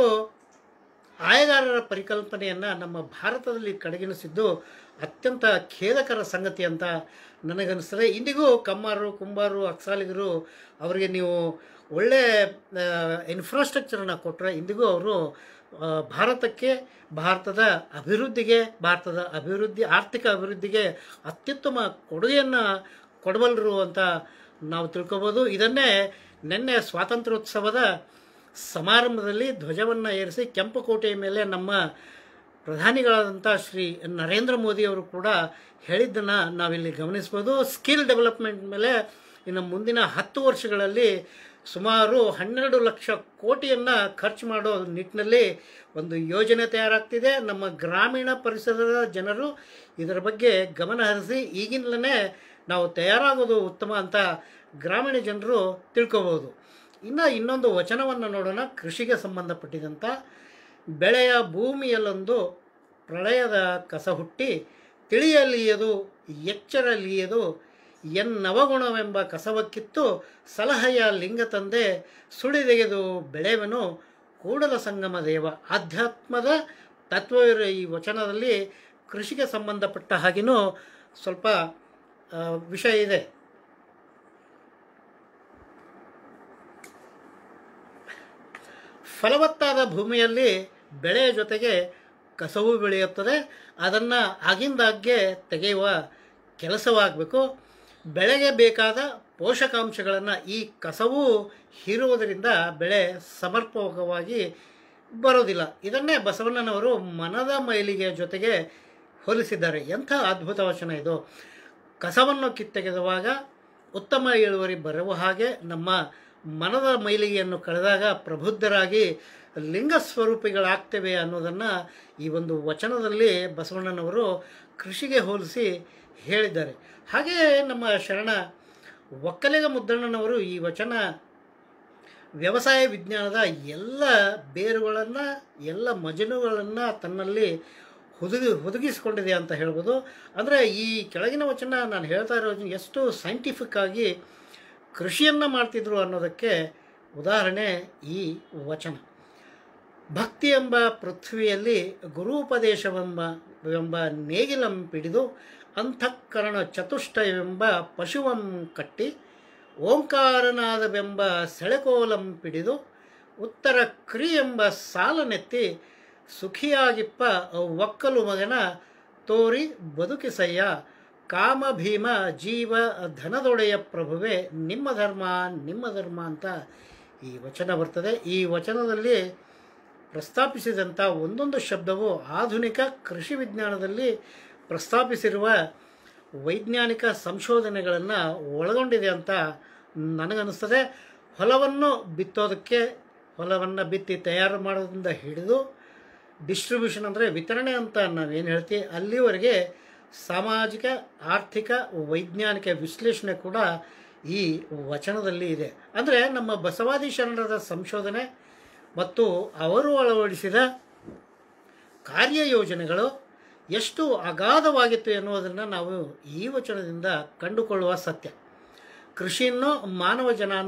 ಆಯಗಾರರ ಪರಿಕಲ್ಪನೆಯನ್ನು ನಮ್ಮ ಭಾರತದಲ್ಲಿ ಕಡೆಗಣಿಸಿದ್ದು ಅತ್ಯಂತ ಖೇದಕರ ಸಂಗತಿ ಅಂತ ನನಗನ್ನಿಸ್ತದೆ ಇಂದಿಗೂ ಕಮ್ಮಾರು ಕುಂಬಾರು ಅಕ್ಸಾಲಿಗರು ಅವರಿಗೆ ನೀವು ಒಳ್ಳೆ ಇನ್ಫ್ರಾಸ್ಟ್ರಕ್ಚರನ್ನು ಕೊಟ್ಟರೆ ಇಂದಿಗೂ ಅವರು ಆ, ಭಾರತಕ್ಕೆ ಭಾರತದ ಅಭಿವೃದ್ಧಿಗೆ ಭಾರತದ ಅಭಿವೃದ್ಧಿ ಆರ್ಥಿಕ ಅಭಿವೃದ್ಧಿಗೆ ಅತ್ಯುತ್ತಮ ಕೊಡುಗೆಯನ್ನು ಕೊಡಬಲ್ಲರು ಅಂತ ನಾವು ತಿಳ್ಕೊಬೋದು ಇದನ್ನೇ ನಿನ್ನೆ ಸ್ವಾತಂತ್ರ್ಯೋತ್ಸವದ ಸಮಾರಂಭದಲ್ಲಿ ಧ್ವಜವನ್ನು ಏರಿಸಿ ಕೆಂಪುಕೋಟೆಯ ಮೇಲೆ ನಮ್ಮ ಪ್ರಧಾನಿಗಳಾದಂಥ ಶ್ರೀ ನರೇಂದ್ರ ಮೋದಿಯವರು ಕೂಡ ಹೇಳಿದ್ದನ್ನು ನಾವಿಲ್ಲಿ ಗಮನಿಸ್ಬೋದು ಸ್ಕಿಲ್ ಡೆವಲಪ್ಮೆಂಟ್ ಮೇಲೆ ಇನ್ನು ಮುಂದಿನ ಹತ್ತು ವರ್ಷಗಳಲ್ಲಿ ಸುಮಾರು ಹನ್ನೆರಡು ಲಕ್ಷ ಕೋಟಿಯನ್ನು ಖರ್ಚು ಮಾಡೋ ನಿಟ್ಟಿನಲ್ಲಿ ಒಂದು ಯೋಜನೆ ತಯಾರಾಗ್ತಿದೆ ನಮ್ಮ ಗ್ರಾಮೀಣ ಪರಿಸರದ ಜನರು ಇದರ ಬಗ್ಗೆ ಗಮನ ಹರಿಸಿ ಈಗಿನಲೇ ನಾವು ತಯಾರಾಗೋದು ಉತ್ತಮ ಅಂತ ಗ್ರಾಮೀಣ ಜನರು ತಿಳ್ಕೊಬೋದು ಇನ್ನು ಇನ್ನೊಂದು ವಚನವನ್ನು ನೋಡೋಣ ಕೃಷಿಗೆ ಸಂಬಂಧಪಟ್ಟಿದಂಥ ಬೆಳೆಯ ಭೂಮಿಯಲ್ಲೊಂದು ಪ್ರಳಯದ ಕಸ ಹುಟ್ಟಿ ತಿಳಿಯಲಿಯದು ಎಚ್ಚರಲಿಯದು ಎನ್ನವಗುಣವೆಂಬ ಕಸವ ಕಿತ್ತು ಸಲಹೆಯ ಲಿಂಗ ತಂದೆ ಸುಳಿದೆಗೆದು ಬೆಳೆವನು ಕೂಡಲ ಸಂಗಮ ದೇವ ಆಧ್ಯಾತ್ಮದ ತತ್ವವಿರೋ ಈ ವಚನದಲ್ಲಿ ಕೃಷಿಗೆ ಸಂಬಂಧಪಟ್ಟ ಹಾಗೆಯೂ ಸ್ವಲ್ಪ ಆ, ವಿಷಯ ಇದೆ ಫಲವತ್ತಾದ ಭೂಮಿಯಲ್ಲಿ ಬೆಳೆಯ ಜೊತೆಗೆ ಕಸವು ಬೆಳೆಯುತ್ತದೆ ಅದನ್ನು ಆಗಿಂದಾಗ್ಗೆ ತೆಗೆಯುವ ಕೆಲಸವಾಗಬೇಕು ಬೆಳೆಗೆ ಬೇಕಾದ ಪೋಷಕಾಂಶಗಳನ್ನು ಈ ಕಸವು ಹೀರುವುದರಿಂದ ಬೆಳೆ ಸಮರ್ಪಕವಾಗಿ ಬರೋದಿಲ್ಲ ಇದನ್ನೇ ಬಸವಣ್ಣನವರು ಮನದ ಮೈಲಿಗೆಯ ಜೊತೆಗೆ ಹೋಲಿಸಿದ್ದಾರೆ ಎಂಥ ಅದ್ಭುತ ವಚನ ಇದು ಕಸವನ್ನು ಕಿತ್ತೆಗೆದುವಾಗ ಉತ್ತಮ ಇಳುವರಿ ಬರುವ ಹಾಗೆ ನಮ್ಮ ಮನದ ಮೈಲಿಗೆಯನ್ನು ಕಳೆದಾಗ ಪ್ರಬುದ್ಧರಾಗಿ ಲಿಂಗ ಸ್ವರೂಪಿಗಳಾಗ್ತೇವೆ ಅನ್ನೋದನ್ನು ಈ ಒಂದು ವಚನದಲ್ಲಿ ಬಸವಣ್ಣನವರು ಕೃಷಿಗೆ ಹೋಲಿಸಿ ಹೇಳಿದ್ದಾರೆ ಹಾಗೆಯೇ ನಮ್ಮ ಶರಣ ಒಕ್ಕಲಿಗ ಮುದ್ದಣ್ಣನವರು ಈ ವಚನ ವ್ಯವಸಾಯ ವಿಜ್ಞಾನದ ಎಲ್ಲ ಬೇರುಗಳನ್ನು ಎಲ್ಲ ಮಜಲುಗಳನ್ನು ತನ್ನಲ್ಲಿ ಹುದುಗಿ ಹುದುಗಿಸಿಕೊಂಡಿದೆ ಅಂತ ಹೇಳ್ಬೋದು ಅಂದರೆ ಈ ಕೆಳಗಿನ ವಚನ ನಾನು ಹೇಳ್ತಾ ಇರೋದು ಎಷ್ಟು ಸೈಂಟಿಫಿಕ್ ಆಗಿ ಕೃಷಿಯನ್ನು ಮಾಡ್ತಿದ್ರು ಅನ್ನೋದಕ್ಕೆ ಉದಾಹರಣೆ ಈ ವಚನ ಭಕ್ತಿ ಎಂಬ ಪೃಥ್ವಿಯಲ್ಲಿ ಗುರೂಪದೇಶವೆಂಬ ಎಂಬ ನೇಗಿಲಂ ಪಿಡಿದು ಅಂತಃಕರಣ ಚತುಷ್ಟಯವೆಂಬ ಪಶುವಂ ಕಟ್ಟಿ ಓಂಕಾರನಾದವೆಂಬ ಸೆಳೆಕೋಲಂ ಪಿಡಿದು ಉತ್ತರ ಕ್ರಿ ಎಂಬ ಸಾಲನೆತ್ತಿ ಸುಖಿಯಾಗಿಪ್ಪ ಒಕ್ಕಲು ಮಗನ ತೋರಿ ಬದುಕಿಸಯ್ಯ ಕಾಮ ಭೀಮ ಜೀವ ಧನದೊಡೆಯ ಪ್ರಭುವೆ ನಿಮ್ಮ ಧರ್ಮ ನಿಮ್ಮ ಧರ್ಮ ಅಂತ ಈ ವಚನ ಬರ್ತದೆ ಈ ವಚನದಲ್ಲಿ ಪ್ರಸ್ತಾಪಿಸಿದಂಥ ಒಂದೊಂದು ಶಬ್ದವು ಆಧುನಿಕ ಕೃಷಿ ವಿಜ್ಞಾನದಲ್ಲಿ ಪ್ರಸ್ತಾಪಿಸಿರುವ ವೈಜ್ಞಾನಿಕ ಸಂಶೋಧನೆಗಳನ್ನು ಒಳಗೊಂಡಿದೆ ಅಂತ ನನಗನ್ನಿಸ್ತದೆ ಹೊಲವನ್ನು ಬಿತ್ತೋದಕ್ಕೆ ಹೊಲವನ್ನು ಬಿತ್ತಿ ತಯಾರು ಮಾಡೋದ್ರಿಂದ ಹಿಡಿದು ಡಿಸ್ಟ್ರಿಬ್ಯೂಷನ್ ಅಂದರೆ ವಿತರಣೆ ಅಂತ ನಾವೇನು ಹೇಳ್ತೀವಿ ಅಲ್ಲಿವರೆಗೆ ಸಾಮಾಜಿಕ ಆರ್ಥಿಕ ವೈಜ್ಞಾನಿಕ ವಿಶ್ಲೇಷಣೆ ಕೂಡ ಈ ವಚನದಲ್ಲಿ ಇದೆ ಅಂದರೆ ನಮ್ಮ ಬಸವಾದಿ ಶರಣರ ಸಂಶೋಧನೆ ಮತ್ತು ಅವರು ಅಳವಡಿಸಿದ ಕಾರ್ಯಯೋಜನೆಗಳು ಎಷ್ಟು ಅಗಾಧವಾಗಿತ್ತು ಎನ್ನುವುದನ್ನು ನಾವು ಈ ವಚನದಿಂದ ಕಂಡುಕೊಳ್ಳುವ ಸತ್ಯ ಕೃಷಿಯನ್ನು ಮಾನವ ಜನಾನ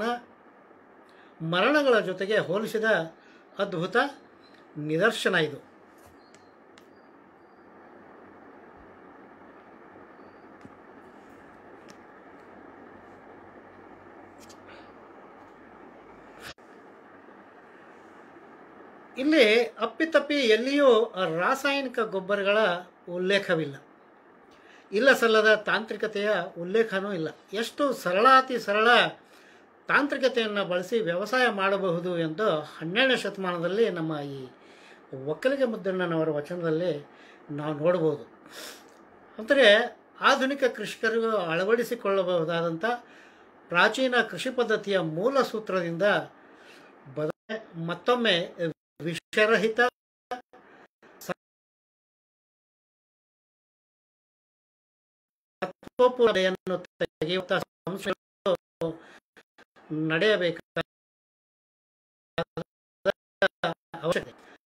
ಮರಣಗಳ ಜೊತೆಗೆ ಹೋಲಿಸಿದ ಅದ್ಭುತ ನಿದರ್ಶನ ಇದು ಇಲ್ಲಿ ಅಪ್ಪಿತಪ್ಪಿ ಎಲ್ಲಿಯೂ ರಾಸಾಯನಿಕ ಗೊಬ್ಬರಗಳ ಉಲ್ಲೇಖವಿಲ್ಲ ಇಲ್ಲ ಸಲ್ಲದ ತಾಂತ್ರಿಕತೆಯ ಉಲ್ಲೇಖನೂ ಇಲ್ಲ ಎಷ್ಟು ಸರಳಾತಿ ಸರಳ ತಾಂತ್ರಿಕತೆಯನ್ನು ಬಳಸಿ ವ್ಯವಸಾಯ ಮಾಡಬಹುದು ಎಂದು ಹನ್ನೆರಡನೇ ಶತಮಾನದಲ್ಲಿ ನಮ್ಮ ಈ ಒಕ್ಕಲಿಗೆ ಮುದ್ದಣ್ಣನವರ ವಚನದಲ್ಲಿ ನಾವು ನೋಡ್ಬೋದು ಅಂದರೆ ಆಧುನಿಕ ಕೃಷಿಕರಿಗೂ ಅಳವಡಿಸಿಕೊಳ್ಳಬಹುದಾದಂಥ ಪ್ರಾಚೀನ ಕೃಷಿ ಪದ್ಧತಿಯ ಮೂಲ ಸೂತ್ರದಿಂದ ಬದ ಮತ್ತೊಮ್ಮೆ ವಿಷರಹಿತ ಸತ್ವಪೂರ್ಣತೆಯನ್ನು ತೆಗೆಯುವ ಸಂಸ್ಥೆಗಳು ನಡೆಯಬೇಕಾದ ಅವಶ್ಯಕತೆ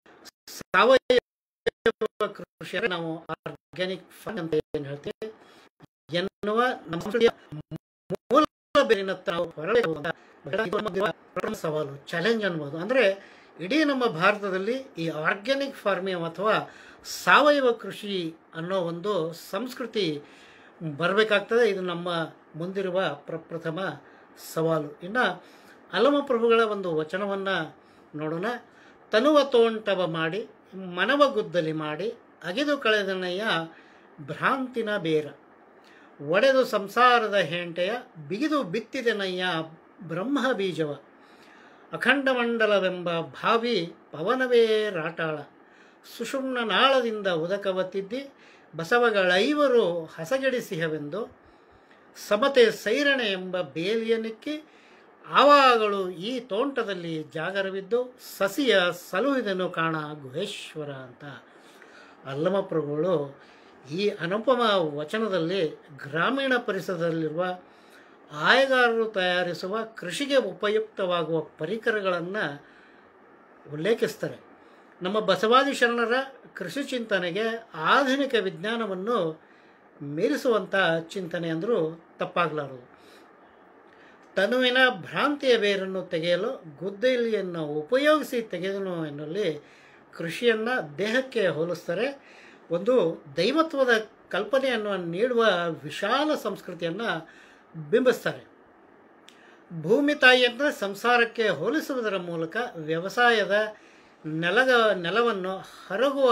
ಸಾವಯವ ಕೃಷಿ ನಾವು ಆರ್ಗ್ಯಾನಿಕ್ ಫಾರ್ಮ್ ಅಂತ ಏನು ಹೇಳ್ತೀವಿ ಎನ್ನುವ ನಮ್ಮ ಸಂಸ್ಕೃತಿಯ ಮೂಲ ಬೇರಿನತ್ತ ನಾವು ಹೊರಗೆ ಹೋಗುವಂತ ಸವಾಲು ಚಾಲೆಂಜ್ ಅನ್ಬೋದು ಅಂದರೆ ಇಡೀ ನಮ್ಮ ಭಾರತದಲ್ಲಿ ಈ ಆರ್ಗ್ಯಾನಿಕ್ ಫಾರ್ಮಿಂಗ್ ಅಥವಾ ಸಾವಯವ ಕೃಷಿ ಅನ್ನೋ ಒಂದು ಸಂಸ್ಕೃತಿ ಬರಬೇಕಾಗ್ತದೆ ಇದು ನಮ್ಮ ಮುಂದಿರುವ ಪ್ರಪ್ರಥಮ ಸವಾಲು ಇನ್ನು ಅಲಮ ಪ್ರಭುಗಳ ಒಂದು ವಚನವನ್ನು ನೋಡೋಣ ತನುವ ತೋಂಟವ ಮಾಡಿ ಮನವ ಗುದ್ದಲಿ ಮಾಡಿ ಅಗೆದು ಕಳೆದನಯ್ಯ ಭ್ರಾಂತಿನ ಬೇರ ಒಡೆದು ಸಂಸಾರದ ಹೆಂಟೆಯ ಬಿಗಿದು ಬಿತ್ತಿದೆನಯ್ಯ ಬ್ರಹ್ಮ ಬೀಜವ ಅಖಂಡ ಮಂಡಲವೆಂಬ ಭಾವಿ ಪವನವೇ ರಾಟಾಳ ಸುಷುಮ್ನ ನಾಳದಿಂದ ಉದಕವ ತಿದ್ದಿ ಬಸವಗಳೈವರು ಹಸಗೆಡಿಸಿಹವೆಂದು ಸಮತೆ ಸೈರಣೆ ಎಂಬ ಬೇಲಿಯನಿಕ್ಕಿ ಆವಾಗಳು ಈ ತೋಂಟದಲ್ಲಿ ಜಾಗರವಿದ್ದು ಸಸಿಯ ಸಲುಹಿದನು ಕಾಣ ಗುಹೇಶ್ವರ ಅಂತ ಅಲ್ಲಮ ಪ್ರಭುಗಳು ಈ ಅನುಪಮ ವಚನದಲ್ಲಿ ಗ್ರಾಮೀಣ ಪರಿಸರದಲ್ಲಿರುವ ಆಯಗಾರರು ತಯಾರಿಸುವ ಕೃಷಿಗೆ ಉಪಯುಕ್ತವಾಗುವ ಪರಿಕರಗಳನ್ನು ಉಲ್ಲೇಖಿಸ್ತಾರೆ ನಮ್ಮ ಬಸವಾದಿ ಶರಣರ ಕೃಷಿ ಚಿಂತನೆಗೆ ಆಧುನಿಕ ವಿಜ್ಞಾನವನ್ನು ಮೀರಿಸುವಂಥ ಚಿಂತನೆ ಅಂದರೂ ತಪ್ಪಾಗಲಾರದು ತನುವಿನ ಭ್ರಾಂತಿಯ ಬೇರನ್ನು ತೆಗೆಯಲು ಗುದ್ದಲಿಯನ್ನು ಉಪಯೋಗಿಸಿ ತೆಗೆದನು ಎನ್ನುವಲ್ಲಿ ಕೃಷಿಯನ್ನು ದೇಹಕ್ಕೆ ಹೋಲಿಸ್ತಾರೆ ಒಂದು ದೈವತ್ವದ ಕಲ್ಪನೆಯನ್ನು ನೀಡುವ ವಿಶಾಲ ಸಂಸ್ಕೃತಿಯನ್ನು ಬಿಂಬಿಸ್ತಾರೆ ಭೂಮಿ ತಾಯಿಯನ್ನು ಸಂಸಾರಕ್ಕೆ ಹೋಲಿಸುವುದರ ಮೂಲಕ ವ್ಯವಸಾಯದ ನೆಲಗ ನೆಲವನ್ನು ಹರಗುವ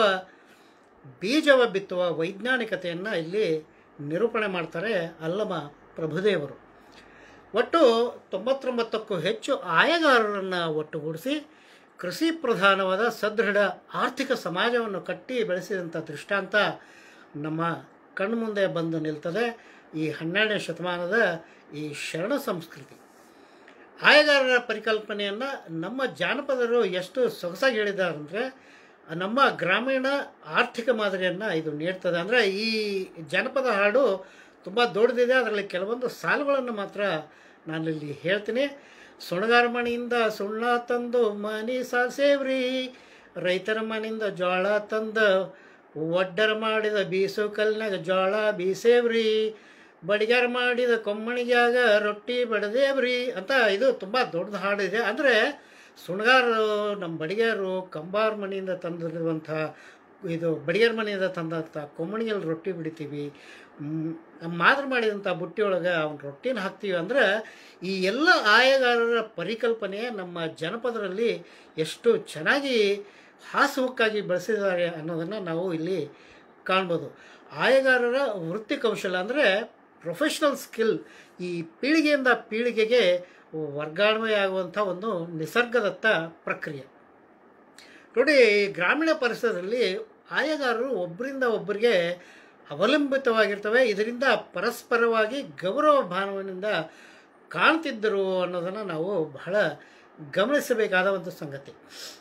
ಬೀಜವ ಬಿತ್ತುವ ವೈಜ್ಞಾನಿಕತೆಯನ್ನು ಇಲ್ಲಿ ನಿರೂಪಣೆ ಮಾಡ್ತಾರೆ ಅಲ್ಲಮ ಪ್ರಭುದೇವರು ಒಟ್ಟು ತೊಂಬತ್ತೊಂಬತ್ತಕ್ಕೂ ಹೆಚ್ಚು ಆಯಗಾರರನ್ನು ಒಟ್ಟುಗೂಡಿಸಿ ಕೃಷಿ ಪ್ರಧಾನವಾದ ಸದೃಢ ಆರ್ಥಿಕ ಸಮಾಜವನ್ನು ಕಟ್ಟಿ ಬೆಳೆಸಿದಂಥ ದೃಷ್ಟಾಂತ ನಮ್ಮ ಕಣ್ಮುಂದೆ ಬಂದು ನಿಲ್ತದೆ ಈ ಹನ್ನೆರಡನೇ ಶತಮಾನದ ಈ ಶರಣ ಸಂಸ್ಕೃತಿ ಆಯಗಾರರ ಪರಿಕಲ್ಪನೆಯನ್ನು ನಮ್ಮ ಜಾನಪದರು ಎಷ್ಟು ಸೊಗಸಾಗಿ ಹೇಳಿದ್ದಾರೆ ಅಂದರೆ ನಮ್ಮ ಗ್ರಾಮೀಣ ಆರ್ಥಿಕ ಮಾದರಿಯನ್ನು ಇದು ನೀಡ್ತದೆ ಅಂದರೆ ಈ ಜಾನಪದ ಹಾಡು ತುಂಬ ದೊಡ್ಡದಿದೆ ಅದರಲ್ಲಿ ಕೆಲವೊಂದು ಸಾಲುಗಳನ್ನು ಮಾತ್ರ ನಾನಿಲ್ಲಿ ಹೇಳ್ತೀನಿ ಸುಣಗಾರ ಮನೆಯಿಂದ ಸುಣ್ಣ ತಂದು ಮನಿ ಸಾಸೇವ್ರಿ ರೈತರ ಮನೆಯಿಂದ ಜೋಳ ತಂದು ಒಡ್ಡರ ಮಾಡಿದ ಬೀಸು ಕಲ್ಲಿನಾಗ ಜೋಳ ಬೀಸೇವ್ರಿ ಬಡಿಗಾರ ಮಾಡಿದ ಕೊಮ್ಮಣಿಗ್ಯಾಗ ರೊಟ್ಟಿ ಬಡದೇವ್ರಿ ಅಂತ ಇದು ತುಂಬ ದೊಡ್ಡದು ಹಾಡಿದೆ ಅಂದರೆ ಸುಣ್ಗಾರರು ನಮ್ಮ ಬಡಿಗಾರರು ಕಂಬಾರ ಮನೆಯಿಂದ ತಂದಿರುವಂಥ ಇದು ಬಡಿಗಾರ ಮನೆಯಿಂದ ತಂದಂಥ ಕೊಮ್ಮಣಿಯಲ್ಲಿ ರೊಟ್ಟಿ ಬಿಡ್ತೀವಿ ಮಾದ್ರ ಮಾಡಿದಂಥ ಬುಟ್ಟಿಯೊಳಗೆ ಅವ್ನ ರೊಟ್ಟಿನ ಹಾಕ್ತೀವಿ ಅಂದ್ರೆ ಈ ಎಲ್ಲ ಆಯಗಾರರ ಪರಿಕಲ್ಪನೆ ನಮ್ಮ ಜನಪದರಲ್ಲಿ ಎಷ್ಟು ಚೆನ್ನಾಗಿ ಹಾಸುಹೊಕ್ಕಾಗಿ ಬೆಳೆಸಿದ್ದಾರೆ ಅನ್ನೋದನ್ನು ನಾವು ಇಲ್ಲಿ ಕಾಣ್ಬೋದು ಆಯಗಾರರ ವೃತ್ತಿ ಕೌಶಲ ಅಂದರೆ ಪ್ರೊಫೆಷ್ನಲ್ ಸ್ಕಿಲ್ ಈ ಪೀಳಿಗೆಯಿಂದ ಪೀಳಿಗೆಗೆ ವರ್ಗಾವಣೆಯಾಗುವಂಥ ಒಂದು ನಿಸರ್ಗದತ್ತ ಪ್ರಕ್ರಿಯೆ ನೋಡಿ ಗ್ರಾಮೀಣ ಪರಿಸರದಲ್ಲಿ ಆಯಗಾರರು ಒಬ್ಬರಿಂದ ಒಬ್ಬರಿಗೆ ಅವಲಂಬಿತವಾಗಿರ್ತವೆ ಇದರಿಂದ ಪರಸ್ಪರವಾಗಿ ಗೌರವ ಭಾವನೆಯಿಂದ ಕಾಣ್ತಿದ್ದರು ಅನ್ನೋದನ್ನು ನಾವು ಬಹಳ ಗಮನಿಸಬೇಕಾದ ಒಂದು ಸಂಗತಿ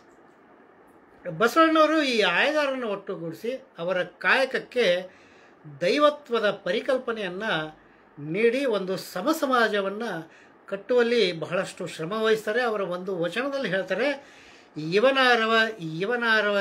ಬಸವಣ್ಣವರು ಈ ಆಯಗಾರನ್ನು ಒಟ್ಟುಗೂಡಿಸಿ ಅವರ ಕಾಯಕಕ್ಕೆ ದೈವತ್ವದ ಪರಿಕಲ್ಪನೆಯನ್ನು ನೀಡಿ ಒಂದು ಸಮ ಸಮಾಜವನ್ನು ಕಟ್ಟುವಲ್ಲಿ ಬಹಳಷ್ಟು ಶ್ರಮ ವಹಿಸ್ತಾರೆ ಅವರ ಒಂದು ವಚನದಲ್ಲಿ ಹೇಳ್ತಾರೆ ಇವನಾರವ ಇವನಾರವ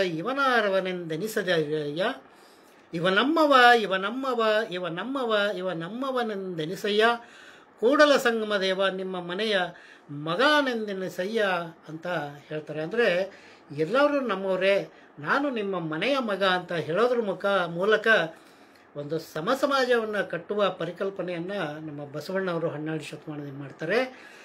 ಇವನಾರವನೆಂದೆನಿಸದಯ್ಯ ಇವ ನಮ್ಮವ ಇವ ನಮ್ಮವ ಇವ ನಮ್ಮವ ಇವ ನಮ್ಮವನೆಂದೆನಿಸಯ್ಯ ಕೂಡಲ ಸಂಗಮ ದೇವ ನಿಮ್ಮ ಮನೆಯ ಮಗನೆಂದೆನಿಸಯ್ಯ ಅಂತ ಹೇಳ್ತಾರೆ ಅಂದರೆ ಎಲ್ಲರೂ ನಮ್ಮವರೇ ನಾನು ನಿಮ್ಮ ಮನೆಯ ಮಗ ಅಂತ ಹೇಳೋದ್ರ ಮುಖ ಮೂಲಕ ಒಂದು ಸಮ ಸಮಾಜವನ್ನು ಕಟ್ಟುವ ಪರಿಕಲ್ಪನೆಯನ್ನು ನಮ್ಮ ಬಸವಣ್ಣವರು ಹನ್ನೆರಡು ಶತಮಾನದಲ್ಲಿ ಮಾಡ್ತಾರೆ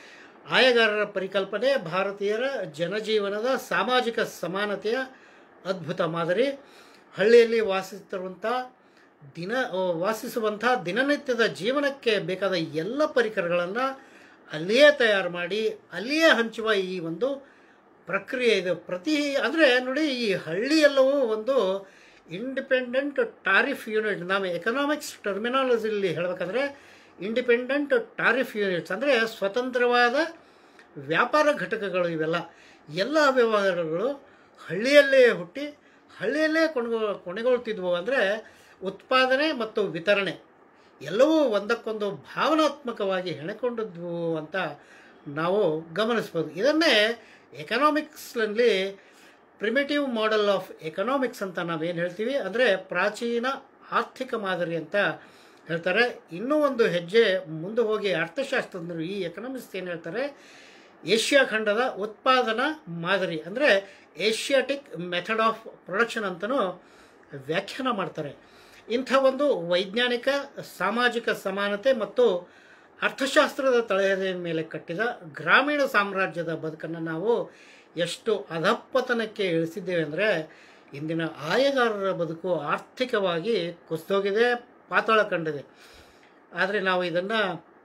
ಆಯಗಾರರ ಪರಿಕಲ್ಪನೆ ಭಾರತೀಯರ ಜನಜೀವನದ ಸಾಮಾಜಿಕ ಸಮಾನತೆಯ ಅದ್ಭುತ ಮಾದರಿ ಹಳ್ಳಿಯಲ್ಲಿ ವಾಸಿಸುತ್ತಿರುವಂಥ ದಿನ ವಾಸಿಸುವಂಥ ದಿನನಿತ್ಯದ ಜೀವನಕ್ಕೆ ಬೇಕಾದ ಎಲ್ಲ ಪರಿಕರಗಳನ್ನು ಅಲ್ಲಿಯೇ ತಯಾರು ಮಾಡಿ ಅಲ್ಲಿಯೇ ಹಂಚುವ ಈ ಒಂದು ಪ್ರಕ್ರಿಯೆ ಇದು ಪ್ರತಿ ಅಂದರೆ ನೋಡಿ ಈ ಹಳ್ಳಿಯೆಲ್ಲವೂ ಒಂದು ಇಂಡಿಪೆಂಡೆಂಟ್ ಟಾರಿಫ್ ಯೂನಿಟ್ ನಾವು ಎಕನಾಮಿಕ್ಸ್ ಟರ್ಮಿನಾಲಜಿಲಿ ಹೇಳಬೇಕಾದ್ರೆ ಇಂಡಿಪೆಂಡೆಂಟ್ ಟಾರಿಫ್ ಯೂನಿಟ್ಸ್ ಅಂದರೆ ಸ್ವತಂತ್ರವಾದ ವ್ಯಾಪಾರ ಘಟಕಗಳು ಇವೆಲ್ಲ ಎಲ್ಲ ವ್ಯವಹಾರಗಳು ಹಳ್ಳಿಯಲ್ಲೇ ಹುಟ್ಟಿ ಹಳ್ಳಿಯಲ್ಲೇ ಕೊನೆಗೊ ಕೊನೆಗೊಳ್ತಿದ್ವು ಅಂದರೆ ಉತ್ಪಾದನೆ ಮತ್ತು ವಿತರಣೆ ಎಲ್ಲವೂ ಒಂದಕ್ಕೊಂದು ಭಾವನಾತ್ಮಕವಾಗಿ ಹೆಣೆಕೊಂಡಿದ್ವು ಅಂತ ನಾವು ಗಮನಿಸ್ಬೋದು ಇದನ್ನೇ ಎಕನಾಮಿಕ್ಸ್ನಲ್ಲಿ ಪ್ರಿಮಿಟಿವ್ ಮಾಡೆಲ್ ಆಫ್ ಎಕನಾಮಿಕ್ಸ್ ಅಂತ ನಾವೇನು ಹೇಳ್ತೀವಿ ಅಂದರೆ ಪ್ರಾಚೀನ ಆರ್ಥಿಕ ಮಾದರಿ ಅಂತ ಹೇಳ್ತಾರೆ ಇನ್ನೂ ಒಂದು ಹೆಜ್ಜೆ ಮುಂದೆ ಹೋಗಿ ಅರ್ಥಶಾಸ್ತ್ರಜ್ಞರು ಈ ಎಕನಾಮಿಕ್ಸ್ ಏನು ಹೇಳ್ತಾರೆ ಏಷ್ಯಾ ಖಂಡದ ಉತ್ಪಾದನಾ ಮಾದರಿ ಅಂದರೆ ಏಷ್ಯಾಟಿಕ್ ಮೆಥಡ್ ಆಫ್ ಪ್ರೊಡಕ್ಷನ್ ಅಂತಲೂ ವ್ಯಾಖ್ಯಾನ ಮಾಡ್ತಾರೆ ಇಂಥ ಒಂದು ವೈಜ್ಞಾನಿಕ ಸಾಮಾಜಿಕ ಸಮಾನತೆ ಮತ್ತು ಅರ್ಥಶಾಸ್ತ್ರದ ತಳಹದಿಯ ಮೇಲೆ ಕಟ್ಟಿದ ಗ್ರಾಮೀಣ ಸಾಮ್ರಾಜ್ಯದ ಬದುಕನ್ನು ನಾವು ಎಷ್ಟು ಅಧಪ್ಪತನಕ್ಕೆ ಇಳಿಸಿದ್ದೇವೆ ಅಂದರೆ ಇಂದಿನ ಆಯಗಾರರ ಬದುಕು ಆರ್ಥಿಕವಾಗಿ ಕುಸಿದೋಗಿದೆ ಪಾತಾಳ ಕಂಡಿದೆ ಆದರೆ ನಾವು ಇದನ್ನು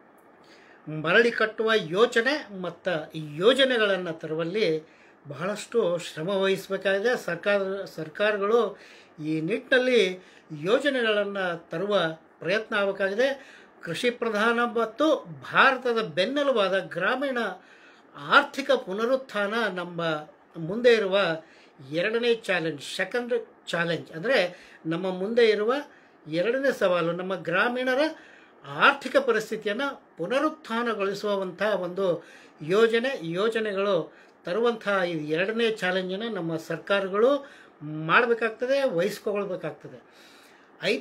ಮರಳಿ ಕಟ್ಟುವ ಯೋಚನೆ ಮತ್ತು ಈ ಯೋಜನೆಗಳನ್ನು ತರುವಲ್ಲಿ ಬಹಳಷ್ಟು ಶ್ರಮ ವಹಿಸಬೇಕಾಗಿದೆ ಸರ್ಕಾರ ಸರ್ಕಾರಗಳು ಈ ನಿಟ್ಟಿನಲ್ಲಿ ಯೋಜನೆಗಳನ್ನು ತರುವ ಪ್ರಯತ್ನ ಆಗಬೇಕಾಗಿದೆ ಕೃಷಿ ಪ್ರಧಾನ ಮತ್ತು ಭಾರತದ ಬೆನ್ನೆಲುಬಾದ ಗ್ರಾಮೀಣ ಆರ್ಥಿಕ ಪುನರುತ್ಥಾನ ನಮ್ಮ ಮುಂದೆ ಇರುವ ಎರಡನೇ ಚಾಲೆಂಜ್ ಸೆಕೆಂಡ್ ಚಾಲೆಂಜ್ ಅಂದರೆ ನಮ್ಮ ಮುಂದೆ ಇರುವ ಎರಡನೇ ಸವಾಲು ನಮ್ಮ ಗ್ರಾಮೀಣರ ಆರ್ಥಿಕ ಪರಿಸ್ಥಿತಿಯನ್ನು ಪುನರುತ್ಥಾನಗೊಳಿಸುವಂಥ ಒಂದು ಯೋಜನೆ ಯೋಜನೆಗಳು ತರುವಂಥ ಈ ಎರಡನೇ ಚಾಲೆಂಜನ್ನು ನಮ್ಮ ಸರ್ಕಾರಗಳು ಮಾಡಬೇಕಾಗ್ತದೆ ವಹಿಸ್ಕೊಳ್ಬೇಕಾಗ್ತದೆ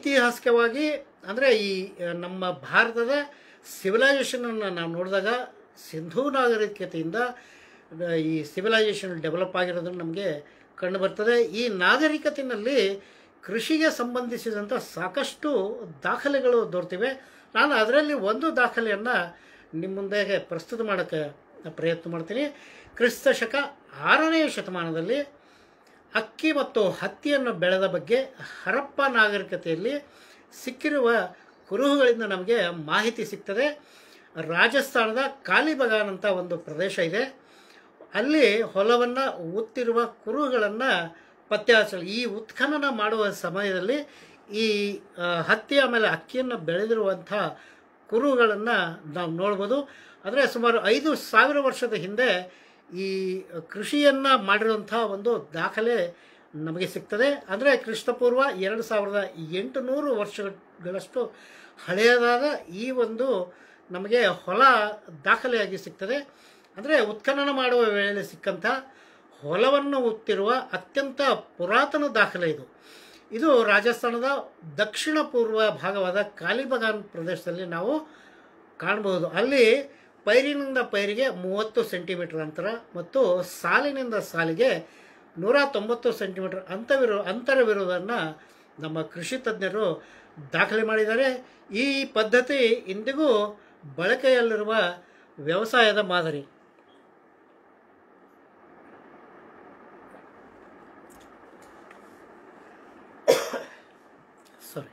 ಐತಿಹಾಸಿಕವಾಗಿ ಅಂದರೆ ಈ ನಮ್ಮ ಭಾರತದ ಸಿವಿಲೈಸೇಷನನ್ನು ನಾವು ನೋಡಿದಾಗ ಸಿಂಧೂ ನಾಗರಿಕತೆಯಿಂದ ಆ, ಈ ಸಿವಿಲೈಸೇಷನ್ ಡೆವಲಪ್ ಆಗಿರೋದನ್ನು ನಮಗೆ ಕಂಡು ಬರ್ತದೆ ಈ ನಾಗರಿಕತೆಯಲ್ಲಿ ಕೃಷಿಗೆ ಸಂಬಂಧಿಸಿದಂಥ ಸಾಕಷ್ಟು ದಾಖಲೆಗಳು ದೊರೆತಿವೆ ನಾನು ಅದರಲ್ಲಿ ಒಂದು ದಾಖಲೆಯನ್ನು ನಿಮ್ಮ ಮುಂದೆ ಪ್ರಸ್ತುತ ಮಾಡೋಕ್ಕೆ ಪ್ರಯತ್ನ ಮಾಡ್ತೀನಿ ಕ್ರಿಸ್ತ ಶಕ ಆರನೇ ಶತಮಾನದಲ್ಲಿ ಅಕ್ಕಿ ಮತ್ತು ಹತ್ತಿಯನ್ನು ಬೆಳೆದ ಬಗ್ಗೆ ಹರಪ್ಪ ನಾಗರಿಕತೆಯಲ್ಲಿ ಸಿಕ್ಕಿರುವ ಕುರುಹುಗಳಿಂದ ನಮಗೆ ಮಾಹಿತಿ ಸಿಗ್ತದೆ ರಾಜಸ್ಥಾನದ ಕಾಲಿಬಗಾನ್ ಅಂತ ಒಂದು ಪ್ರದೇಶ ಇದೆ ಅಲ್ಲಿ ಹೊಲವನ್ನು ಉತ್ತಿರುವ ಕುರುಹುಗಳನ್ನು ಪತ್ತೆ ಹಚ್ಚಲು ಈ ಉತ್ಖನನ ಮಾಡುವ ಸಮಯದಲ್ಲಿ ಈ ಆ, ಹತ್ತಿ ಆಮೇಲೆ ಅಕ್ಕಿಯನ್ನು ಬೆಳೆದಿರುವಂಥ ಕುರುಹುಗಳನ್ನು ನಾವು ನೋಡ್ಬೋದು ಅಂದರೆ ಸುಮಾರು ಐದು ಸಾವಿರ ವರ್ಷದ ಹಿಂದೆ ಈ ಕೃಷಿಯನ್ನು ಮಾಡಿರುವಂಥ ಒಂದು ದಾಖಲೆ ನಮಗೆ ಸಿಗ್ತದೆ ಅಂದರೆ ಕ್ರಿಸ್ತಪೂರ್ವ ಎರಡು ಸಾವಿರದ ಎಂಟುನೂರು ವರ್ಷಗಳಷ್ಟು ಹಳೆಯದಾದ ಈ ಒಂದು ನಮಗೆ ಹೊಲ ದಾಖಲೆಯಾಗಿ ಸಿಗ್ತದೆ ಅಂದರೆ ಉತ್ಖನನ ಮಾಡುವ ವೇಳೆಯಲ್ಲಿ ಸಿಕ್ಕಂಥ ಹೊಲವನ್ನು ಉತ್ತಿರುವ ಅತ್ಯಂತ ಪುರಾತನ ದಾಖಲೆ ಇದು ಇದು ರಾಜಸ್ಥಾನದ ದಕ್ಷಿಣ ಪೂರ್ವ ಭಾಗವಾದ ಕಾಲಿಬಗಾನ್ ಪ್ರದೇಶದಲ್ಲಿ ನಾವು ಕಾಣಬಹುದು ಅಲ್ಲಿ ಪೈರಿನಿಂದ ಪೈರಿಗೆ ಮೂವತ್ತು ಸೆಂಟಿಮೀಟರ್ ಅಂತರ ಮತ್ತು ಸಾಲಿನಿಂದ ಸಾಲಿಗೆ ನೂರ ತೊಂಬತ್ತು ಸೆಂಟಿಮೀಟರ್ ಅಂತವಿರೋ ಅಂತರವಿರುವುದನ್ನು ನಮ್ಮ ಕೃಷಿ ತಜ್ಞರು ದಾಖಲೆ ಮಾಡಿದ್ದಾರೆ ಈ ಪದ್ಧತಿ ಇಂದಿಗೂ ಬಳಕೆಯಲ್ಲಿರುವ ವ್ಯವಸಾಯದ ಮಾದರಿ ಸಾರಿ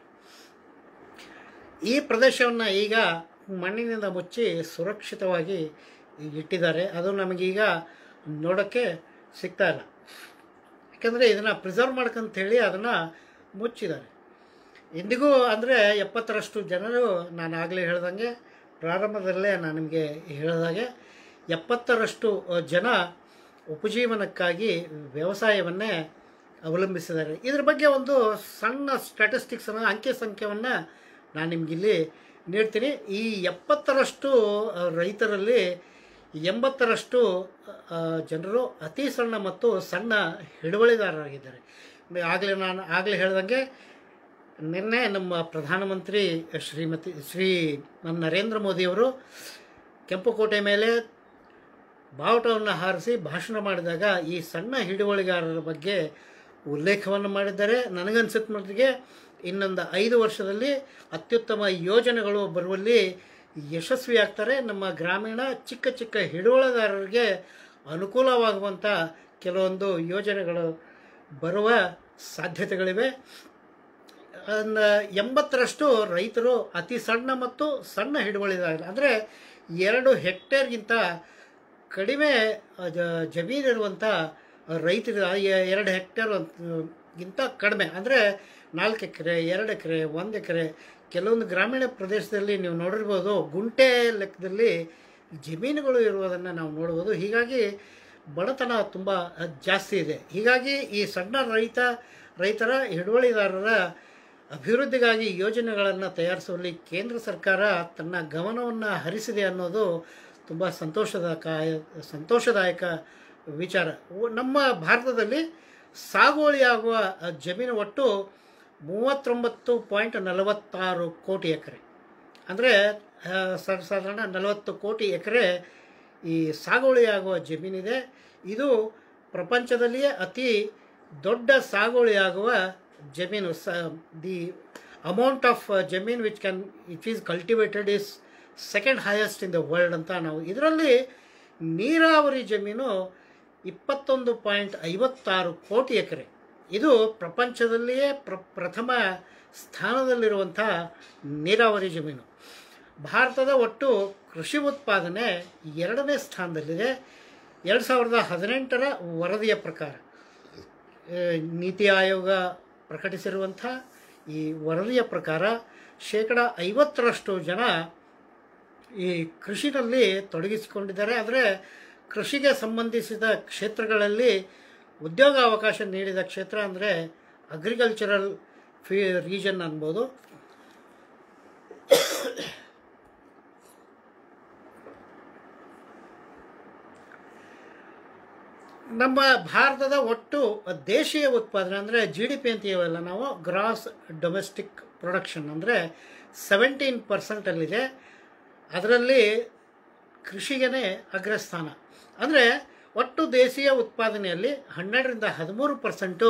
ಈ ಪ್ರದೇಶವನ್ನು ಈಗ ಮಣ್ಣಿನಿಂದ ಮುಚ್ಚಿ ಸುರಕ್ಷಿತವಾಗಿ ಇಟ್ಟಿದ್ದಾರೆ ಅದು ನಮಗೀಗ ನೋಡೋಕ್ಕೆ ಸಿಗ್ತಾ ಇಲ್ಲ ಯಾಕಂದರೆ ಇದನ್ನು ಪ್ರಿಸರ್ವ್ ಮಾಡ್ಕಂತೇಳಿ ಅದನ್ನು ಮುಚ್ಚಿದ್ದಾರೆ ಇಂದಿಗೂ ಅಂದರೆ ಎಪ್ಪತ್ತರಷ್ಟು ಜನರು ನಾನು ಆಗಲೇ ಹೇಳ್ದಂಗೆ ಪ್ರಾರಂಭದಲ್ಲೇ ನಾನು ನಿಮಗೆ ಹೇಳಿದಾಗೆ ಎಪ್ಪತ್ತರಷ್ಟು ಜನ ಉಪಜೀವನಕ್ಕಾಗಿ ವ್ಯವಸಾಯವನ್ನೇ ಅವಲಂಬಿಸಿದ್ದಾರೆ ಇದ್ರ ಬಗ್ಗೆ ಒಂದು ಸಣ್ಣ ಸ್ಟ್ಯಾಟಿಸ್ಟಿಕ್ಸನ್ನು ಅಂಕಿ ಸಂಖ್ಯೆಯನ್ನು ನಾನು ನಿಮಗಿಲ್ಲಿ ನೀಡ್ತೀನಿ ಈ ಎಪ್ಪತ್ತರಷ್ಟು ಆ, ರೈತರಲ್ಲಿ ಎಂಬತ್ತರಷ್ಟು ಆ, ಜನರು ಅತಿ ಸಣ್ಣ ಮತ್ತು ಸಣ್ಣ ಹಿಡುವಳಿದಾರರಾಗಿದ್ದಾರೆ ಆಗಲೇ ನಾನು ಆಗಲೇ ಹೇಳ್ದಂಗೆ ನಿನ್ನೆ ನಮ್ಮ ಪ್ರಧಾನಮಂತ್ರಿ ಶ್ರೀಮತಿ ಶ್ರೀ ನಮ್ಮ ನರೇಂದ್ರ ಮೋದಿಯವರು ಕೆಂಪುಕೋಟೆ ಮೇಲೆ ಬಾವುಟವನ್ನು ಹಾರಿಸಿ ಭಾಷಣ ಮಾಡಿದಾಗ ಈ ಸಣ್ಣ ಹಿಡುವಳಿಗಾರರ ಬಗ್ಗೆ ಉಲ್ಲೇಖವನ್ನು ಮಾಡಿದ್ದಾರೆ ನನಗನ್ಸಿದ ಮಟ್ಟಿಗೆ ಇನ್ನೊಂದು ಐದು ವರ್ಷದಲ್ಲಿ ಅತ್ಯುತ್ತಮ ಯೋಜನೆಗಳು ಬರುವಲ್ಲಿ ಯಶಸ್ವಿಯಾಗ್ತಾರೆ ನಮ್ಮ ಗ್ರಾಮೀಣ ಚಿಕ್ಕ ಚಿಕ್ಕ ಹಿಡುವಳಿದಾರರಿಗೆ ಅನುಕೂಲವಾಗುವಂಥ ಕೆಲವೊಂದು ಯೋಜನೆಗಳು ಬರುವ ಸಾಧ್ಯತೆಗಳಿವೆ ಅನ್ನ ಎಂಬತ್ತರಷ್ಟು ರೈತರು ಅತಿ ಸಣ್ಣ ಮತ್ತು ಸಣ್ಣ ಹಿಡುವಳಿದಾರ ಅಂದರೆ ಎರಡು ಹೆಕ್ಟೇರ್ಗಿಂತ ಕಡಿಮೆ ಅ, ಜ- ಜಮೀನಿರುವಂಥ ರೈತರು ಎ- ಎರಡು ಹೆಕ್ಟೇರ್ ಅಂತ- ಗಿಂತ ಕಡಿಮೆ ಅಂದರೆ ನಾಲ್ಕು ಎಕರೆ ಎರಡು ಎಕರೆ ಒಂದು ಎಕರೆ ಕೆಲವೊಂದು ಗ್ರಾಮೀಣ ಪ್ರದೇಶದಲ್ಲಿ ನೀವು ನೋಡಿರ್ಬೋದು ಗುಂಟೆ ಲೆಕ್ಕದಲ್ಲಿ ಜಮೀನುಗಳು ಇರುವುದನ್ನು ನಾವು ನೋಡ್ಬೋದು ಹೀಗಾಗಿ ಬಡತನ ತುಂಬ ಜಾಸ್ತಿ ಇದೆ ಹೀಗಾಗಿ ಈ ಸಣ್ಣ ರೈತ ರೈತರ ಹಿಡುವಳಿದಾರರ ಅಭಿವೃದ್ಧಿಗಾಗಿ ಯೋಜನೆಗಳನ್ನು ತಯಾರಿಸುವಲ್ಲಿ ಕೇಂದ್ರ ಸರ್ಕಾರ ತನ್ನ ಗಮನವನ್ನು ಹರಿಸಿದೆ ಅನ್ನೋದು ತುಂಬ ಸಂತೋಷದಾಯಕ ಸಂತೋಷದಾಯಕ ವಿಚಾರ ಒ- ನಮ್ಮ ಭಾರತದಲ್ಲಿ ಸಾಗುವಳಿಯಾಗುವ ಜಮೀನು ಒಟ್ಟು ಮೂವತ್ತೊಂಬತ್ತು ಪಾಯಿಂಟ್ ನಲವತ್ತಾರು ಕೋಟಿ ಎಕರೆ ಅಂದರೆ ಸಾಧಾರಣ ನಲವತ್ತು ಕೋಟಿ ಎಕರೆ ಈ ಸಾಗುವಳಿಯಾಗುವ ಜಮೀನಿದೆ ಇದು ಪ್ರಪಂಚದಲ್ಲಿಯೇ ಅತಿ ದೊಡ್ಡ ಸಾಗುವಳಿಯಾಗುವ ಜಮೀನು ಸ ದಿ ಅಮೌಂಟ್ ಆಫ್ ಜಮೀನ್ which can it is cultivated is second highest in the world ಅಂತ ನಾವು ಇದರಲ್ಲಿ ನೀರಾವರಿ ಜಮೀನು ಇಪ್ಪತ್ತೊಂದು ಪಾಯಿಂಟ್ ಐವತ್ತಾರು ಕೋಟಿ ಎಕರೆ ಇದು ಪ್ರಪಂಚದಲ್ಲಿಯೇ ಪ್ರ ಪ್ರಥಮ ಸ್ಥಾನದಲ್ಲಿರುವಂಥ ನೀರಾವರಿ ಜಮೀನು ಭಾರತದ ಒಟ್ಟು ಕೃಷಿ ಉತ್ಪಾದನೆ ಎರಡನೇ ಸ್ಥಾನದಲ್ಲಿದೆ ಎರಡು ಸಾವಿರದ ಹದಿನೆಂಟರ ವರದಿಯ ಪ್ರಕಾರ ಆ, ನೀತಿ ಆಯೋಗ ಪ್ರಕಟಿಸಿರುವಂಥ ಈ ವರದಿಯ ಪ್ರಕಾರ ಶೇಕಡ ಐವತ್ತರಷ್ಟು ಜನ ಈ ಕೃಷಿನಲ್ಲಿ ತೊಡಗಿಸಿಕೊಂಡಿದ್ದಾರೆ ಆದರೆ ಕೃಷಿಗೆ ಸಂಬಂಧಿಸಿದ ಕ್ಷೇತ್ರಗಳಲ್ಲಿ ಉದ್ಯೋಗ ಅವಕಾಶ ನೀಡಿದ ಕ್ಷೇತ್ರ ಅಂದರೆ ಅಗ್ರಿಕಲ್ಚರಲ್ ಫೀ ರೀಜನ್ ಅನ್ಬೋದು ನಮ್ಮ ಭಾರತದ ಒಟ್ಟು ದೇಶೀಯ ಉತ್ಪಾದನೆ ಅಂದರೆ ಜಿ ಡಿ ಪಿ ಅಂತೀವಲ್ಲ ನಾವು ಗ್ರಾಸ್ ಡೊಮೆಸ್ಟಿಕ್ ಪ್ರೊಡಕ್ಷನ್ ಅಂದರೆ ಸೆವೆಂಟೀನ್ ಪರ್ಸೆಂಟಲ್ಲಿದೆ ಅದರಲ್ಲಿ ಕೃಷಿಗೇ ಅಗ್ರಸ್ಥಾನ ಅಂದರೆ ಒಟ್ಟು ದೇಶೀಯ ಉತ್ಪಾದನೆಯಲ್ಲಿ ಹನ್ನೆರಡರಿಂದ ಹದಿಮೂರು ಪರ್ಸೆಂಟು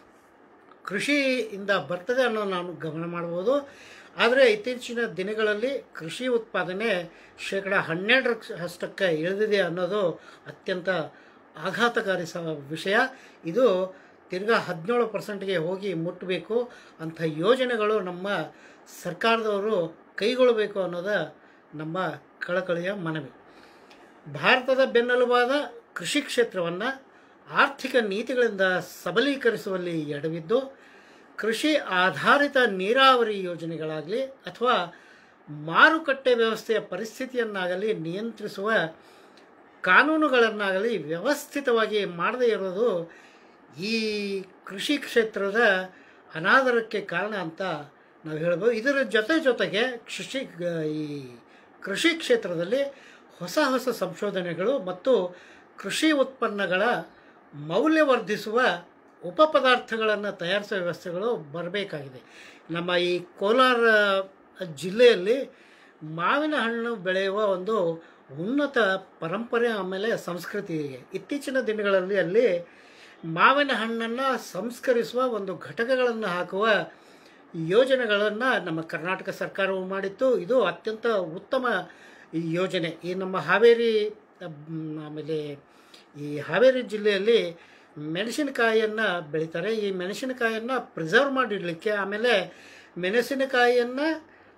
ಕೃಷಿಯಿಂದ ಬರ್ತದೆ ಅನ್ನೋ ನಾವು ಗಮನ ಮಾಡ್ಬೋದು ಆದರೆ ಇತ್ತೀಚಿನ ದಿನಗಳಲ್ಲಿ ಕೃಷಿ ಉತ್ಪಾದನೆ ಶೇಕಡ ಹನ್ನೆರಡರಷ್ಟಕ್ಕೆ ಇಳಿದಿದೆ ಅನ್ನೋದು ಅತ್ಯಂತ ಆಘಾತಕಾರಿ ಸ ವಿಷಯ ಇದು ತಿರ್ಗಾ ಹದಿನೇಳು ಪರ್ಸೆಂಟ್ಗೆ ಹೋಗಿ ಮುಟ್ಟಬೇಕು ಅಂಥ ಯೋಜನೆಗಳು ನಮ್ಮ ಸರ್ಕಾರದವರು ಕೈಗೊಳ್ಳಬೇಕು ಅನ್ನೋದು ನಮ್ಮ ಕಳಕಳಿಯ ಮನವಿ ಭಾರತದ ಬೆನ್ನೆಲುಬಾದ ಕೃಷಿ ಕ್ಷೇತ್ರವನ್ನು ಆರ್ಥಿಕ ನೀತಿಗಳಿಂದ ಸಬಲೀಕರಿಸುವಲ್ಲಿ ಎಡವಿದ್ದು ಕೃಷಿ ಆಧಾರಿತ ನೀರಾವರಿ ಯೋಜನೆಗಳಾಗಲಿ ಅಥವಾ ಮಾರುಕಟ್ಟೆ ವ್ಯವಸ್ಥೆಯ ಪರಿಸ್ಥಿತಿಯನ್ನಾಗಲಿ ನಿಯಂತ್ರಿಸುವ ಕಾನೂನುಗಳನ್ನಾಗಲಿ ವ್ಯವಸ್ಥಿತವಾಗಿ ಮಾಡದೇ ಇರೋದು ಈ ಕೃಷಿ ಕ್ಷೇತ್ರದ ಅನಾದರಕ್ಕೆ ಕಾರಣ ಅಂತ ನಾವು ಹೇಳ್ಬೋದು ಇದರ ಜೊತೆ ಜೊತೆಗೆ ಕೃಷಿ ಈ ಕೃಷಿ ಕ್ಷೇತ್ರದಲ್ಲಿ ಹೊಸ ಹೊಸ ಸಂಶೋಧನೆಗಳು ಮತ್ತು ಕೃಷಿ ಉತ್ಪನ್ನಗಳ ಮೌಲ್ಯವರ್ಧಿಸುವ ಉಪ ಪದಾರ್ಥಗಳನ್ನು ತಯಾರಿಸುವ ವ್ಯವಸ್ಥೆಗಳು ಬರಬೇಕಾಗಿದೆ ನಮ್ಮ ಈ ಕೋಲಾರ ಜಿಲ್ಲೆಯಲ್ಲಿ ಮಾವಿನ ಹಣ್ಣು ಬೆಳೆಯುವ ಒಂದು ಉನ್ನತ ಪರಂಪರೆ ಆಮೇಲೆ ಸಂಸ್ಕೃತಿ ಇದೆ ಇತ್ತೀಚಿನ ದಿನಗಳಲ್ಲಿ ಅಲ್ಲಿ ಮಾವಿನ ಹಣ್ಣನ್ನು ಸಂಸ್ಕರಿಸುವ ಒಂದು ಘಟಕಗಳನ್ನು ಹಾಕುವ ಯೋಜನೆಗಳನ್ನು ನಮ್ಮ ಕರ್ನಾಟಕ ಸರ್ಕಾರವು ಮಾಡಿತ್ತು ಇದು ಅತ್ಯಂತ ಉತ್ತಮ ಯೋಜನೆ ಈ ನಮ್ಮ ಹಾವೇರಿ ಮ್, ಆಮೇಲೆ ಈ ಹಾವೇರಿ ಜಿಲ್ಲೆಯಲ್ಲಿ ಮೆಣಸಿನಕಾಯಿಯನ್ನು ಬೆಳೀತಾರೆ ಈ ಮೆಣಸಿನಕಾಯಿಯನ್ನು ಪ್ರಿಸರ್ವ್ ಮಾಡಿಡಲಿಕ್ಕೆ ಆಮೇಲೆ ಮೆಣಸಿನಕಾಯಿಯನ್ನು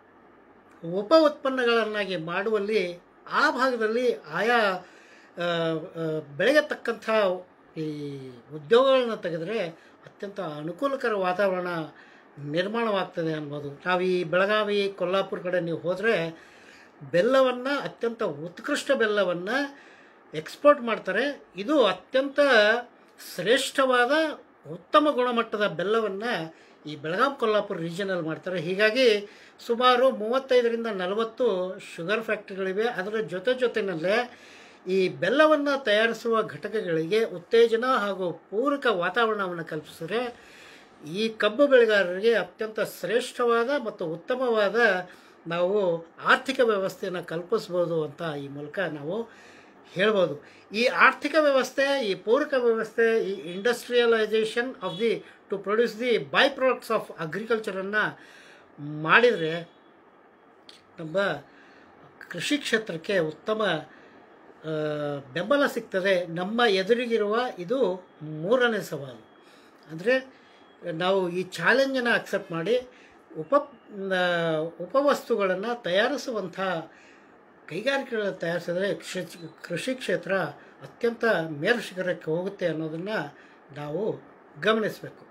ಉಪ ಉತ್ಪನ್ನಗಳನ್ನಾಗಿ ಮಾಡುವಲ್ಲಿ ಆ ಭಾಗದಲ್ಲಿ ಆಯಾ ಆ, ಆ, ಬೆಳೆಗೆ ತಕ್ಕಂಥ ಈ ಉದ್ಯೋಗಗಳನ್ನ ತೆಗೆದರೆ ಅತ್ಯಂತ ಅನುಕೂಲಕರ ವಾತಾವರಣ ನಿರ್ಮಾಣವಾಗ್ತದೆ ಅನ್ಬೋದು ನಾವು ಈ ಬೆಳಗಾವಿ ಕೊಲ್ಲಾಪುರ ಕಡೆ ನೀವು ಹೋದರೆ ಬೆಲ್ಲವನ್ನು ಅತ್ಯಂತ ಉತ್ಕೃಷ್ಟ ಬೆಲ್ಲವನ್ನು ಎಕ್ಸ್ಪೋರ್ಟ್ ಮಾಡ್ತಾರೆ ಇದು ಅತ್ಯಂತ ಶ್ರೇಷ್ಠವಾದ ಉತ್ತಮ ಗುಣಮಟ್ಟದ ಬೆಲ್ಲವನ್ನು ಈ ಬೆಳಗಾಂ ಕೊಲ್ಲಾಪುರ ರೀಜನಲ್ಲಿ ಮಾಡ್ತಾರೆ ಹೀಗಾಗಿ ಸುಮಾರು ಮೂವತ್ತೈದರಿಂದ ನಲವತ್ತು ಶುಗರ್ ಫ್ಯಾಕ್ಟ್ರಿಗಳಿವೆ ಅದರ ಜೊತೆ ಜೊತೆಯಲ್ಲೇ ಈ ಬೆಲ್ಲವನ್ನು ತಯಾರಿಸುವ ಘಟಕಗಳಿಗೆ ಉತ್ತೇಜನ ಹಾಗೂ ಪೂರಕ ವಾತಾವರಣವನ್ನು ಕಲ್ಪಿಸಿದರೆ ಈ ಕಬ್ಬು ಬೆಳೆಗಾರರಿಗೆ ಅತ್ಯಂತ ಶ್ರೇಷ್ಠವಾದ ಮತ್ತು ಉತ್ತಮವಾದ ನಾವು ಆರ್ಥಿಕ ವ್ಯವಸ್ಥೆಯನ್ನು ಕಲ್ಪಿಸ್ಬೋದು ಅಂತ ಈ ಮೂಲಕ ನಾವು ಹೇಳ್ಬೋದು ಈ ಆರ್ಥಿಕ ವ್ಯವಸ್ಥೆ ಈ ಪೂರಕ ವ್ಯವಸ್ಥೆ ಈ industrialisation of the to produce the by products of ಅಗ್ರಿಕಲ್ಚರನ್ನು ಮಾಡಿದರೆ ನಮ್ಮ ಕೃಷಿ ಕ್ಷೇತ್ರಕ್ಕೆ ಉತ್ತಮ ಆ, ಬೆಂಬಲ ಸಿಗ್ತದೆ ನಮ್ಮ ಎದುರಿಗಿರುವ ಇದು ಮೂರನೇ ಸವಾಲು ಅಂದರೆ ನಾವು ಈ ಚಾಲೆಂಜನ್ನು ಅಕ್ಸೆಪ್ಟ್ ಮಾಡಿ ಉಪ ಆ, ಉಪವಸ್ತುಗಳನ್ನು ತಯಾರಿಸುವಂಥ ಕೈಗಾರಿಕೆಗಳನ್ನು ತಯಾರಿಸಿದ್ರೆ ಕೃಷಿ ಕೃಷಿ ಕ್ಷೇತ್ರ ಅತ್ಯಂತ ಮೇರು ಶಿಖರಕ್ಕೆ ಹೋಗುತ್ತೆ ಅನ್ನೋದನ್ನು ನಾವು ಗಮನಿಸಬೇಕು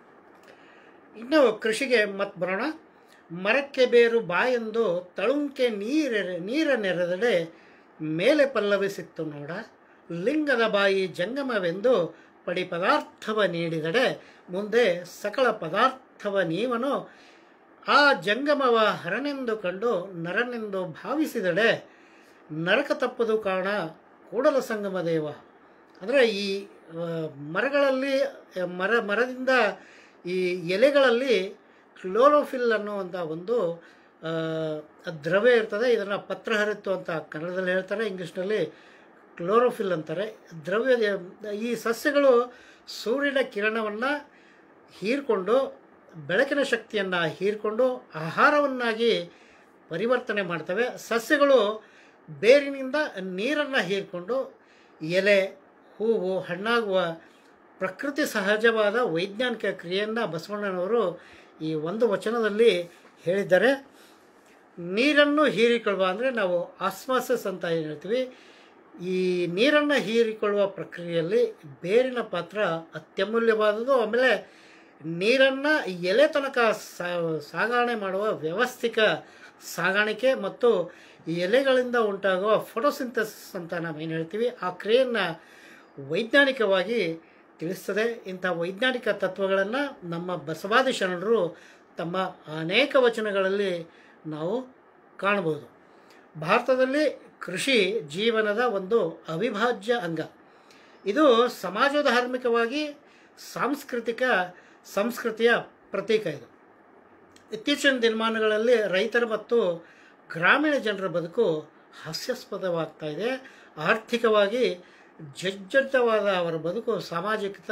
ಇನ್ನು ಕೃಷಿಗೆ ಮತ್ತೆ ಬರೋಣ ಮರಕ್ಕೆ ಬೇರು ಬಾಯೆಂದು ತಳುಂಕೆ ನೀರೆರೆ ನೀರ ನೆರೆದಡೆ ಮೇಲೆ ಪಲ್ಲವಿಸಿತ್ತು ನೋಡ ಲಿಂಗದ ಬಾಯಿ ಜಂಗಮವೆಂದು ಪಡಿ ಪದಾರ್ಥವ ನೀಡಿದಡೆ ಮುಂದೆ ಸಕಲ ಪದಾರ್ಥವ ನೀವನು ಆ ಜಂಗಮವ ಹರನೆಂದು ಕಂಡು ನರನೆಂದು ಭಾವಿಸಿದಡೆ ನರಕ ತಪ್ಪದು ಕಾರಣ ಕೂಡಲ ಸಂಗಮ ದೇವ ಅಂದರೆ ಈ ಆ, ಮರಗಳಲ್ಲಿ ಆ, ಮರ ಮರದಿಂದ ಈ ಎಲೆಗಳಲ್ಲಿ ಕ್ಲೋರೋಫಿಲ್ ಅನ್ನುವಂಥ ಒಂದು ಆ, ದ್ರವ್ಯ ಇರ್ತದೆ ಇದನ್ನು ಪತ್ರಹರಿತ್ತು ಅಂತ ಕನ್ನಡದಲ್ಲಿ ಹೇಳ್ತಾರೆ ಇಂಗ್ಲೀಷ್ನಲ್ಲಿ ಕ್ಲೋರೋಫಿಲ್ ಅಂತಾರೆ ದ್ರವ್ಯ ಈ ಸಸ್ಯಗಳು ಸೂರ್ಯನ ಕಿರಣವನ್ನು ಹೀರ್ಕೊಂಡು ಬೆಳಕಿನ ಶಕ್ತಿಯನ್ನು ಹೀರ್ಕೊಂಡು ಆಹಾರವನ್ನಾಗಿ ಪರಿವರ್ತನೆ ಮಾಡ್ತವೆ ಸಸ್ಯಗಳು ಬೇರಿನಿಂದ ನೀರನ್ನು ಹೀರ್ಕೊಂಡು ಎಲೆ ಹೂವು ಹಣ್ಣಾಗುವ ಪ್ರಕೃತಿ ಸಹಜವಾದ ವೈಜ್ಞಾನಿಕ ಕ್ರಿಯೆಯನ್ನು ಬಸವಣ್ಣನವರು ಈ ಒಂದು ವಚನದಲ್ಲಿ ಹೇಳಿದ್ದಾರೆ ನೀರನ್ನು ಹೀರಿಕೊಳ್ಳುವ ಅಂದರೆ ನಾವು ಆಸ್ಮಾಸಸ್ ಅಂತ ಏನು ಹೇಳ್ತೀವಿ ಈ ನೀರನ್ನು ಹೀರಿಕೊಳ್ಳುವ ಪ್ರಕ್ರಿಯೆಯಲ್ಲಿ ಬೇರಿನ ಪಾತ್ರ ಅತ್ಯಮೂಲ್ಯವಾದುದು ಆಮೇಲೆ ನೀರನ್ನು ಎಲೆ ತನಕ ಸಾ- ಸಾಗಣೆ ಮಾಡುವ ವ್ಯವಸ್ಥಿಕ ಸಾಗಾಣಿಕೆ ಮತ್ತು ಈ ಎಲೆಗಳಿಂದ ಉಂಟಾಗುವ ಫೋಟೋಸಿಂಥಸಿಸ್ ಅಂತ ನಾವು ಏನು ಹೇಳ್ತೀವಿ ಆ ಕ್ರಿಯೆಯನ್ನು ವೈಜ್ಞಾನಿಕವಾಗಿ ತಿಳಿಸ್ತದೆ ಇಂಥ ವೈಜ್ಞಾನಿಕ ತತ್ವಗಳನ್ನು ನಮ್ಮ ಬಸವಾದಿ ಶರಣರು ತಮ್ಮ ಅನೇಕ ವಚನಗಳಲ್ಲಿ ನಾವು ಕಾಣಬಹುದು ಭಾರತದಲ್ಲಿ ಕೃಷಿ ಜೀವನದ ಒಂದು ಅವಿಭಾಜ್ಯ ಅಂಗ ಇದು ಸಮಾಜಧಾರ್ಮಿಕವಾಗಿ ಸಾಂಸ್ಕೃತಿಕ ಸಂಸ್ಕೃತಿಯ ಪ್ರತೀಕ ಇದು ಇತ್ತೀಚಿನ ದಿನಮಾನಗಳಲ್ಲಿ ರೈತರ ಮತ್ತು ಗ್ರಾಮೀಣ ಜನರ ಬದುಕು ಹಾಸ್ಯಾಸ್ಪದವಾಗ್ತಾ ಇದೆ ಆರ್ಥಿಕವಾಗಿ ಜಜ್ಜಟ್ಟವಾದ ಅವರ ಬದುಕು ಸಾಮಾಜಿಕ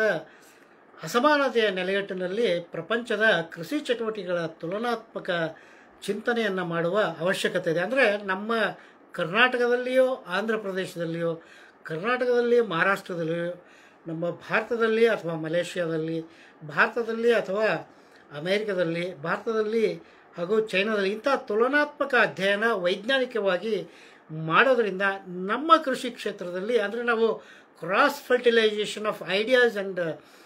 ಅಸಮಾನತೆಯ ನೆಲೆಗಟ್ಟಿನಲ್ಲಿ ಪ್ರಪಂಚದ ಕೃಷಿ ಚಟುವಟಿಕೆಗಳ ತುಲನಾತ್ಮಕ ಚಿಂತನೆಯನ್ನು ಮಾಡುವ ಅವಶ್ಯಕತೆ ಇದೆ ಅಂದರೆ ನಮ್ಮ ಕರ್ನಾಟಕದಲ್ಲಿಯೋ ಆಂಧ್ರ ಪ್ರದೇಶದಲ್ಲಿಯೋ ಕರ್ನಾಟಕದಲ್ಲಿ ಮಹಾರಾಷ್ಟ್ರದಲ್ಲಿಯೋ ನಮ್ಮ ಭಾರತದಲ್ಲಿ ಅಥವಾ ಮಲೇಷ್ಯಾದಲ್ಲಿ ಭಾರತದಲ್ಲಿ ಅಥವಾ ಅಮೇರಿಕದಲ್ಲಿ ಭಾರತದಲ್ಲಿ ಹಾಗೂ ಚೈನಾದಲ್ಲಿ ಇಂಥ ತುಲನಾತ್ಮಕ ಅಧ್ಯಯನ ವೈಜ್ಞಾನಿಕವಾಗಿ ಮಾಡೋದರಿಂದ ನಮ್ಮ ಕೃಷಿ ಕ್ಷೇತ್ರದಲ್ಲಿ ಅಂದರೆ ನಾವು cross fertilisation of ideas and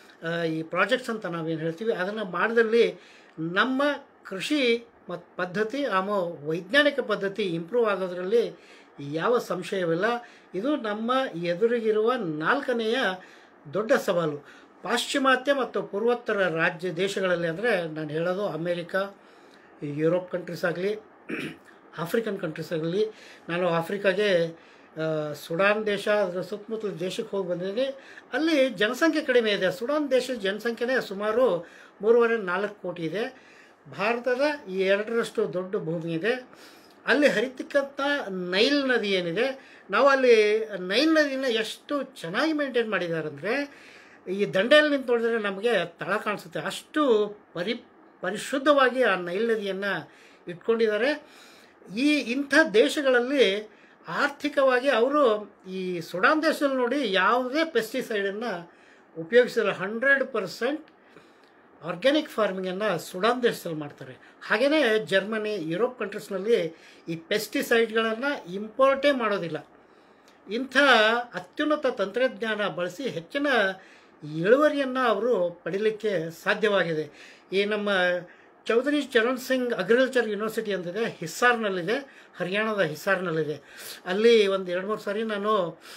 ಈ ಪ್ರಾಜೆಕ್ಟ್ಸ್ ಅಂತ ನಾವೇನು ಹೇಳ್ತೀವಿ ಅದನ್ನು ಮಾಡಿದಲ್ಲಿ ನಮ್ಮ ಕೃಷಿ ಮತ್ತು ಪದ್ಧತಿ ಆಮೋ ವೈಜ್ಞಾನಿಕ ಪದ್ಧತಿ ಇಂಪ್ರೂವ್ ಆಗೋದ್ರಲ್ಲಿ ಯಾವ ಸಂಶಯವಿಲ್ಲ ಇದು ನಮ್ಮ ಎದುರಿಗಿರುವ ನಾಲ್ಕನೆಯ ದೊಡ್ಡ ಸವಾಲು ಪಾಶ್ಚಿಮಾತ್ಯ ಮತ್ತು ಪೂರ್ವೋತ್ತರ ರಾಜ್ಯ ದೇಶಗಳಲ್ಲಿ ಅಂದರೆ ನಾನು ಹೇಳೋದು ಅಮೇರಿಕಾ ಯುರೋಪ್ ಕಂಟ್ರೀಸ್ ಆಗಲಿ ಆಫ್ರಿಕನ್ ಕಂಟ್ರೀಸ್ ಆಗಲಿ ನಾನು ಆಫ್ರಿಕಾಗೆ ಆ, ಸುಡಾನ್ ದೇಶ ಅದರ ಸುತ್ತಮುತ್ತಲ ದೇಶಕ್ಕೆ ಹೋಗಿ ಬಂದಿದ್ದೀನಿ ಅಲ್ಲಿ ಜನಸಂಖ್ಯೆ ಕಡಿಮೆ ಇದೆ ಸುಡಾನ್ ದೇಶದ ಜನಸಂಖ್ಯೆನೇ ಸುಮಾರು ಮೂರುವರೆ ನಾಲ್ಕು ಕೋಟಿ ಇದೆ ಭಾರತದ ಈ ಎರಡರಷ್ಟು ದೊಡ್ಡ ಭೂಮಿ ಇದೆ ಅಲ್ಲಿ ಹರಿತಕ್ಕಂಥ ನೈಲ್ ನದಿ ಏನಿದೆ ನಾವು ಅಲ್ಲಿ ನೈಲ್ ನದಿನ ಎಷ್ಟು ಚೆನ್ನಾಗಿ ಮೇಂಟೈನ್ ಮಾಡಿದ್ದಾರೆ ಅಂದರೆ ಈ ದಂಡೆಯಲ್ಲಿ ನಿಂತು ನೋಡಿದ್ರೆ ನಮಗೆ ತಳ ಕಾಣಿಸುತ್ತೆ ಅಷ್ಟು ಪರಿ ಪರಿಶುದ್ಧವಾಗಿ ಆ ನೈಲ್ ನದಿಯನ್ನು ಇಟ್ಕೊಂಡಿದ್ದಾರೆ ಈ ಇಂಥ ದೇಶಗಳಲ್ಲಿ ಆರ್ಥಿಕವಾಗಿ ಅವರು ಈ ಸುಡಾನ್ ದೇಶದಲ್ಲಿ ನೋಡಿ ಯಾವುದೇ ಪೆಸ್ಟಿಸೈಡನ್ನು ಉಪಯೋಗಿಸಿಲ್ಲ ಹಂಡ್ರೆಡ್ ಪರ್ಸೆಂಟ್ ಆರ್ಗ್ಯಾನಿಕ್ ಫಾರ್ಮಿಂಗನ್ನು ಸುಡಾನ್ ದೇಶದಲ್ಲಿ ಮಾಡ್ತಾರೆ ಹಾಗೆಯೇ ಜರ್ಮನಿ ಯುರೋಪ್ ಕಂಟ್ರೀಸ್ನಲ್ಲಿ ಈ ಪೆಸ್ಟಿಸೈಡ್ಗಳನ್ನು ಇಂಪೋರ್ಟೇ ಮಾಡೋದಿಲ್ಲ ಇಂಥ ಅತ್ಯುನ್ನತ ತಂತ್ರಜ್ಞಾನ ಬಳಸಿ ಹೆಚ್ಚಿನ ಇಳುವರಿಯನ್ನು ಅವರು ಪಡೀಲಿಕ್ಕೆ ಸಾಧ್ಯವಾಗಿದೆ ಈ ನಮ್ಮ ಚೌಧರಿ ಚರಣ್ ಸಿಂಗ್ ಅಗ್ರಿಕಲ್ಚರ್ ಯೂನಿವರ್ಸಿಟಿ ಅಂತಿದೆ ಹಿಸ್ಸಾರ್ನಲ್ಲಿದೆ ಹರಿಯಾಣದ ಹಿಸ್ಸಾರ್ನಲ್ಲಿದೆ ಅಲ್ಲಿ ಒಂದು ಎರಡು ಮೂರು ಸಾರಿ ನಾನು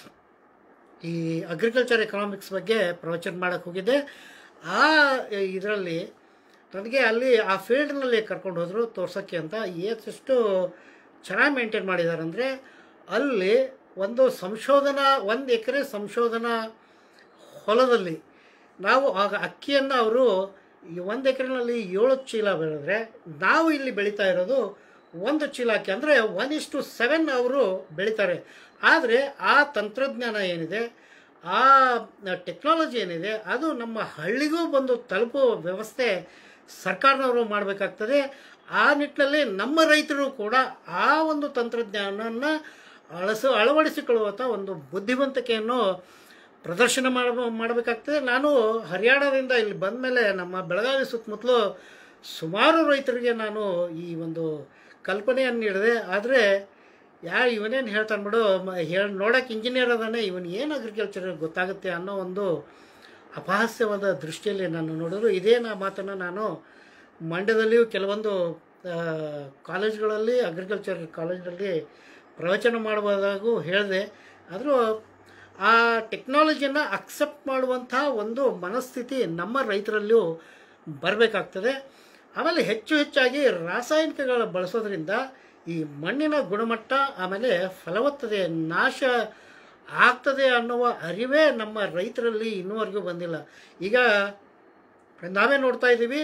ಈ ಅಗ್ರಿಕಲ್ಚರ್ ಎಕನಾಮಿಕ್ಸ್ ಬಗ್ಗೆ ಪ್ರವಚನ ಮಾಡೋಕ್ಕೆ ಹೋಗಿದ್ದೆ ಆ ಇದರಲ್ಲಿ ನನಗೆ ಅಲ್ಲಿ ಆ ಫೀಲ್ಡ್ನಲ್ಲಿ ಕರ್ಕೊಂಡು ಹೋದರು ತೋರ್ಸೋಕ್ಕೆ ಅಂತ ಎಷ್ಟು ಚೆನ್ನಾಗಿ ಮೇಂಟೈನ್ ಮಾಡಿದ್ದಾರೆ ಅಂದರೆ ಅಲ್ಲಿ ಒಂದು ಸಂಶೋಧನಾ ಒಂದು ಎಕರೆ ಸಂಶೋಧನಾ ಹೊಲದಲ್ಲಿ ನಾವು ಆಗ ಅಕ್ಕಿಯನ್ನು ಅವರು ಈ ಒಂದು ಎಕರೆನಲ್ಲಿ ಏಳು ಚೀಲ ಬೆಳೆದ್ರೆ ನಾವು ಇಲ್ಲಿ ಬೆಳೀತಾ ಇರೋದು ಒಂದು ಚೀಲ ಅಕ್ಕಿ ಅಂದರೆ ಒನ್ ಇಷ್ಟು ಸೆವೆನ್ ಅವರು ಬೆಳೀತಾರೆ ಆದರೆ ಆ ತಂತ್ರಜ್ಞಾನ ಏನಿದೆ ಆ ಟೆಕ್ನಾಲಜಿ ಏನಿದೆ ಅದು ನಮ್ಮ ಹಳ್ಳಿಗೂ ಬಂದು ತಲುಪುವ ವ್ಯವಸ್ಥೆ ಸರ್ಕಾರದವರು ಮಾಡಬೇಕಾಗ್ತದೆ ಆ ನಿಟ್ಟಿನಲ್ಲಿ ನಮ್ಮ ರೈತರು ಕೂಡ ಆ ಒಂದು ತಂತ್ರಜ್ಞಾನನ ಅಳಸ ಅಳವಡಿಸಿಕೊಳ್ಳುವಂಥ ಒಂದು ಬುದ್ಧಿವಂತಿಕೆಯನ್ನು ಪ್ರದರ್ಶನ ಮಾಡ ಮಾಡಬೇಕಾಗ್ತದೆ ನಾನು ಹರಿಯಾಣದಿಂದ ಇಲ್ಲಿ ಬಂದ ಮೇಲೆ ನಮ್ಮ ಬೆಳಗಾವಿ ಸುತ್ತಮುತ್ತಲು ಸುಮಾರು ರೈತರಿಗೆ ನಾನು ಈ ಒಂದು ಕಲ್ಪನೆಯನ್ನು ನೀಡಿದೆ ಆದರೆ ಯಾ ಇವನೇನು ಹೇಳ್ತಾನೆ ಬಿಡು ಹೇಳಿ ನೋಡೋಕೆ ಇಂಜಿನಿಯರ್ ಅದಾನೆ ಇವನು ಏನು ಅಗ್ರಿಕಲ್ಚರ್ ಗೊತ್ತಾಗುತ್ತೆ ಅನ್ನೋ ಒಂದು ಅಪಹಾಸ್ಯವಾದ ದೃಷ್ಟಿಯಲ್ಲಿ ನಾನು ನೋಡಿದ್ರು ಇದೇ ನಾ ಮಾತನ್ನು ನಾನು ಮಂಡ್ಯದಲ್ಲಿಯೂ ಕೆಲವೊಂದು ಆ, ಕಾಲೇಜ್ಗಳಲ್ಲಿ ಅಗ್ರಿಕಲ್ಚರ್ ಕಾಲೇಜ್ನಲ್ಲಿ ಪ್ರವಚನ ಮಾಡುವುದಾಗೂ ಹೇಳಿದೆ ಆದರೂ ಆ ಟೆಕ್ನಾಲಜಿಯನ್ನು ಅಕ್ಸೆಪ್ಟ್ ಮಾಡುವಂಥ ಒಂದು ಮನಸ್ಥಿತಿ ನಮ್ಮ ರೈತರಲ್ಲಿಯೂ ಬರಬೇಕಾಗ್ತದೆ ಆಮೇಲೆ ಹೆಚ್ಚು ಹೆಚ್ಚಾಗಿ ರಾಸಾಯನಿಕಗಳ ಬಳಸೋದ್ರಿಂದ ಈ ಮಣ್ಣಿನ ಗುಣಮಟ್ಟ ಆಮೇಲೆ ಫಲವತ್ತತೆ ನಾಶ ಆಗ್ತದೆ ಅನ್ನುವ ಅರಿವೇ ನಮ್ಮ ರೈತರಲ್ಲಿ ಇನ್ನೂವರೆಗೂ ಬಂದಿಲ್ಲ ಈಗ ನಾವೇ ನೋಡ್ತಾ ಇದ್ದೀವಿ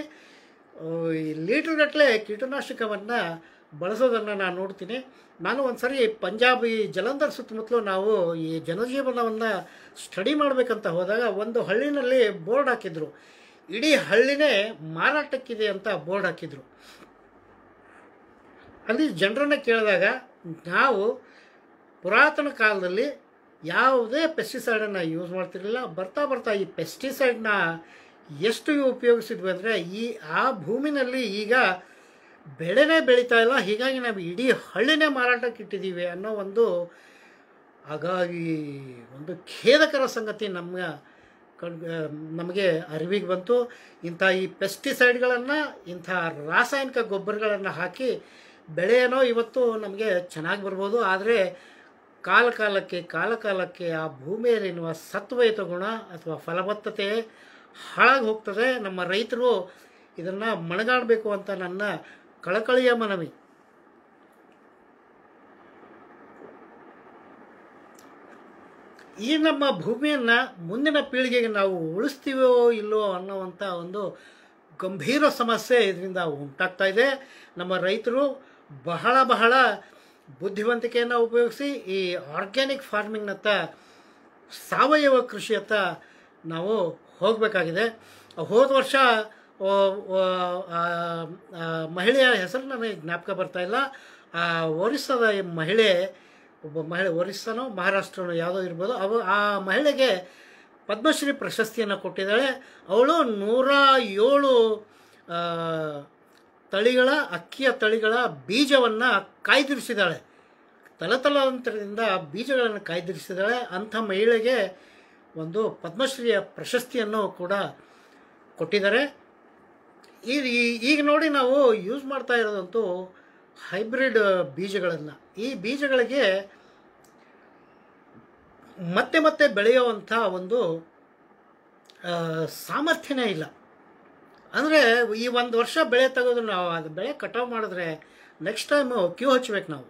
ಲೀಟರ್ಗಟ್ಟಲೆ ಕೀಟನಾಶಕವನ್ನು ಬಳಸೋದನ್ನು ನಾನು ನೋಡ್ತೀನಿ ನಾನು ಒಂದು ಸರಿ ಪಂಜಾಬ್ ಈ ಜಲಂಧರ್ ಸುತ್ತಮುತ್ತಲು ನಾವು ಈ ಜನಜೀವನವನ್ನು ಸ್ಟಡಿ ಮಾಡಬೇಕಂತ ಹೋದಾಗ ಒಂದು ಹಳ್ಳಿನಲ್ಲಿ ಬೋರ್ಡ್ ಹಾಕಿದ್ರು ಇಡೀ ಹಳ್ಳಿನೇ ಮಾರಾಟಕ್ಕಿದೆ ಅಂತ ಬೋರ್ಡ್ ಹಾಕಿದ್ರು ಅಲ್ಲಿ ಜನರನ್ನ ಕೇಳಿದಾಗ ನಾವು ಪುರಾತನ ಕಾಲದಲ್ಲಿ ಯಾವುದೇ ಪೆಸ್ಟಿಸೈಡನ್ನು ಯೂಸ್ ಮಾಡ್ತಿರಲಿಲ್ಲ ಬರ್ತಾ ಬರ್ತಾ ಈ ಪೆಸ್ಟಿಸೈಡ್ನ ಎಷ್ಟು ಉಪಯೋಗಿಸಿದ್ವಿ ಅಂದರೆ ಈ ಆ ಭೂಮಿನಲ್ಲಿ ಈಗ ಬೆಳೆನೇ ಬೆಳೀತಾ ಇಲ್ಲ ಹೀಗಾಗಿ ನಾವು ಇಡೀ ಹಳ್ಳಿನೇ ಮಾರಾಟಕ್ಕೆ ಇಟ್ಟಿದ್ದೀವಿ ಅನ್ನೋ ಒಂದು ಹಾಗಾಗಿ ಒಂದು ಖೇದಕರ ಸಂಗತಿ ನಮ್ಮ ಕಣ್ ನಮಗೆ ಅರಿವಿಗೆ ಬಂತು ಇಂಥ ಈ ಪೆಸ್ಟಿಸೈಡ್ಗಳನ್ನು ಇಂಥ ರಾಸಾಯನಿಕ ಗೊಬ್ಬರಗಳನ್ನು ಹಾಕಿ ಬೆಳೆಯೇನೋ ಇವತ್ತು ನಮಗೆ ಚೆನ್ನಾಗಿ ಬರ್ಬೋದು ಆದರೆ ಕಾಲ ಕಾಲಕ್ಕೆ ಕಾಲ ಕಾಲಕ್ಕೆ ಆ ಭೂಮಿಯಲ್ಲಿರುವ ಸತ್ವಯುತ ಗುಣ ಅಥವಾ ಫಲವತ್ತತೆ ಹಾಳಾಗಿ ಹೋಗ್ತದೆ ನಮ್ಮ ರೈತರು ಇದನ್ನು ಮಣಗಾಡಬೇಕು ಅಂತ ನನ್ನ ಕಳಕಳಿಯ ಮನವಿ ಈ ನಮ್ಮ ಭೂಮಿಯನ್ನು ಮುಂದಿನ ಪೀಳಿಗೆಗೆ ನಾವು ಉಳಿಸ್ತೀವೋ ಇಲ್ಲವೋ ಅನ್ನೋವಂಥ ಒಂದು ಗಂಭೀರ ಸಮಸ್ಯೆ ಇದರಿಂದ ಉಂಟಾಗ್ತಾ ಇದೆ ನಮ್ಮ ರೈತರು ಬಹಳ ಬಹಳ ಬುದ್ಧಿವಂತಿಕೆಯನ್ನು ಉಪಯೋಗಿಸಿ ಈ ಆರ್ಗ್ಯಾನಿಕ್ ಫಾರ್ಮಿಂಗ್ನತ್ತ ಸಾವಯವ ಕೃಷಿಯತ್ತ ನಾವು ಹೋಗಬೇಕಾಗಿದೆ ಹೋದ ವರ್ಷ ಓ, ಓ, ಆ, ಆ, ಮಹಿಳೆಯ ಹೆಸರು ನನಗೆ ಜ್ಞಾಪಕ ಬರ್ತಾ ಇಲ್ಲ ಆ ಒರಿಸ್ಸಾದ ಈ ಮಹಿಳೆ ಒಬ್ಬ ಮಹಿಳೆ ಒರಿಸ್ಸಾನೋ ಮಹಾರಾಷ್ಟ್ರನೋ ಯಾವುದೋ ಇರ್ಬೋದು ಅವ ಆ ಮಹಿಳೆಗೆ ಪದ್ಮಶ್ರೀ ಪ್ರಶಸ್ತಿಯನ್ನು ಕೊಟ್ಟಿದ್ದಾಳೆ ಅವಳು ನೂರ ಏಳು ಆ, ತಳಿಗಳ ಅಕ್ಕಿಯ ತಳಿಗಳ ಬೀಜವನ್ನು ಕಾಯ್ದಿರಿಸಿದ್ದಾಳೆ ತಲತಲಾಂತರದಿಂದ ಬೀಜಗಳನ್ನು ಕಾಯ್ದಿರಿಸಿದ್ದಾಳೆ ಅಂಥ ಮಹಿಳೆಗೆ ಒಂದು ಪದ್ಮಶ್ರೀಯ ಪ್ರಶಸ್ತಿಯನ್ನು ಕೂಡ ಕೊಟ್ಟಿದ್ದಾರೆ ಈ ಈ- ಈಗ ನೋಡಿ ನಾವು ಯೂಸ್ ಮಾಡ್ತಾ ಇರೋದಂತೂ ಹೈಬ್ರಿಡ್ ಬೀಜಗಳನ್ನು ಈ ಬೀಜಗಳಿಗೆ ಮತ್ತೆ ಮತ್ತೆ ಬೆಳೆಯುವಂಥ ಒಂದು ಆ, ಸಾಮರ್ಥ್ಯನೇ ಇಲ್ಲ ಅಂದರೆ ಈ ಒಂದು ವರ್ಷ ಬೆಳೆ ತೆಗೆದು ನಾವು ಅದು ಬೆಳೆ ಕಟಾವು ಮಾಡಿದ್ರೆ ನೆಕ್ಸ್ಟ್ ಟೈಮು ಕ್ಯೂ ಹಚ್ಬೇಕು ನಾವು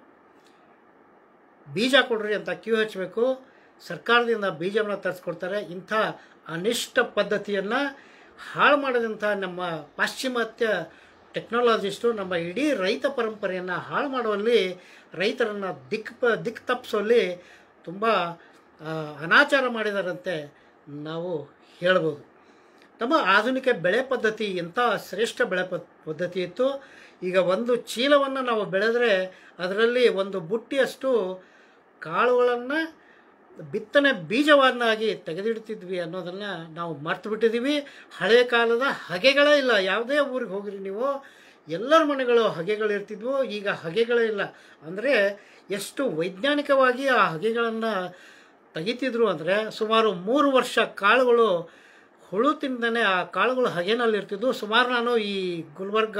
ಬೀಜ ಕೊಡ್ರಿ ಅಂತ ಕ್ಯೂ ಹಚ್ಚಬೇಕು ಸರ್ಕಾರದಿಂದ ಬೀಜವನ್ನು ತರಿಸ್ಕೊಡ್ತಾರೆ ಇಂಥ ಅನಿಷ್ಟ ಪದ್ಧತಿಯನ್ನು ಹಾಳು ಮಾಡಿದಂಥ ನಮ್ಮ ಪಾಶ್ಚಿಮಾತ್ಯ ಟೆಕ್ನಾಲಜಿಸ್ಟು ನಮ್ಮ ಇಡೀ ರೈತ ಪರಂಪರೆಯನ್ನು ಹಾಳು ಮಾಡುವಲ್ಲಿ ರೈತರನ್ನು ದಿಕ್ ಪ ದಿಕ್ ತಪ್ಪಿಸುವಲ್ಲಿ ತುಂಬ ಆ, ಅನಾಚಾರ ಮಾಡಿದಾರಂತೆ ನಾವು ಹೇಳ್ಬೋದು ನಮ್ಮ ಆಧುನಿಕ ಬೆಳೆ ಪದ್ಧತಿ ಎಂಥ ಶ್ರೇಷ್ಠ ಬೆಳೆ ಪದ್ ಪದ್ಧತಿ ಇತ್ತು ಈಗ ಒಂದು ಚೀಲವನ್ನು ನಾವು ಬೆಳೆದ್ರೆ ಅದರಲ್ಲಿ ಒಂದು ಬುಟ್ಟಿಯಷ್ಟು ಕಾಳುಗಳನ್ನು ಬಿತ್ತನೆ ಬೀಜವನ್ನಾಗಿ ತೆಗೆದಿಡ್ತಿದ್ವಿ ಅನ್ನೋದನ್ನು ನಾವು ಮರ್ತು ಬಿಟ್ಟಿದ್ದೀವಿ ಹಳೆಯ ಕಾಲದ ಹಗೆಗಳೇ ಇಲ್ಲ ಯಾವುದೇ ಊರಿಗೆ ಹೋಗ್ರಿ ನೀವು ಎಲ್ಲರ ಮನೆಗಳು ಹಗೆಗಳು ಇರ್ತಿದ್ವು ಈಗ ಹಗೆಗಳೇ ಇಲ್ಲ ಅಂದರೆ ಎಷ್ಟು ವೈಜ್ಞಾನಿಕವಾಗಿ ಆ ಹಗೆಗಳನ್ನು ತೆಗಿತಿದ್ರು ಅಂದರೆ ಸುಮಾರು ಮೂರು ವರ್ಷ ಕಾಳುಗಳು ಹುಳು ತಿಂದನೆ ಆ ಕಾಳುಗಳು ಹಗೆನಲ್ಲಿ ಇರ್ತಿದ್ವು ಸುಮಾರು ನಾನು ಈ ಗುಲ್ಬರ್ಗ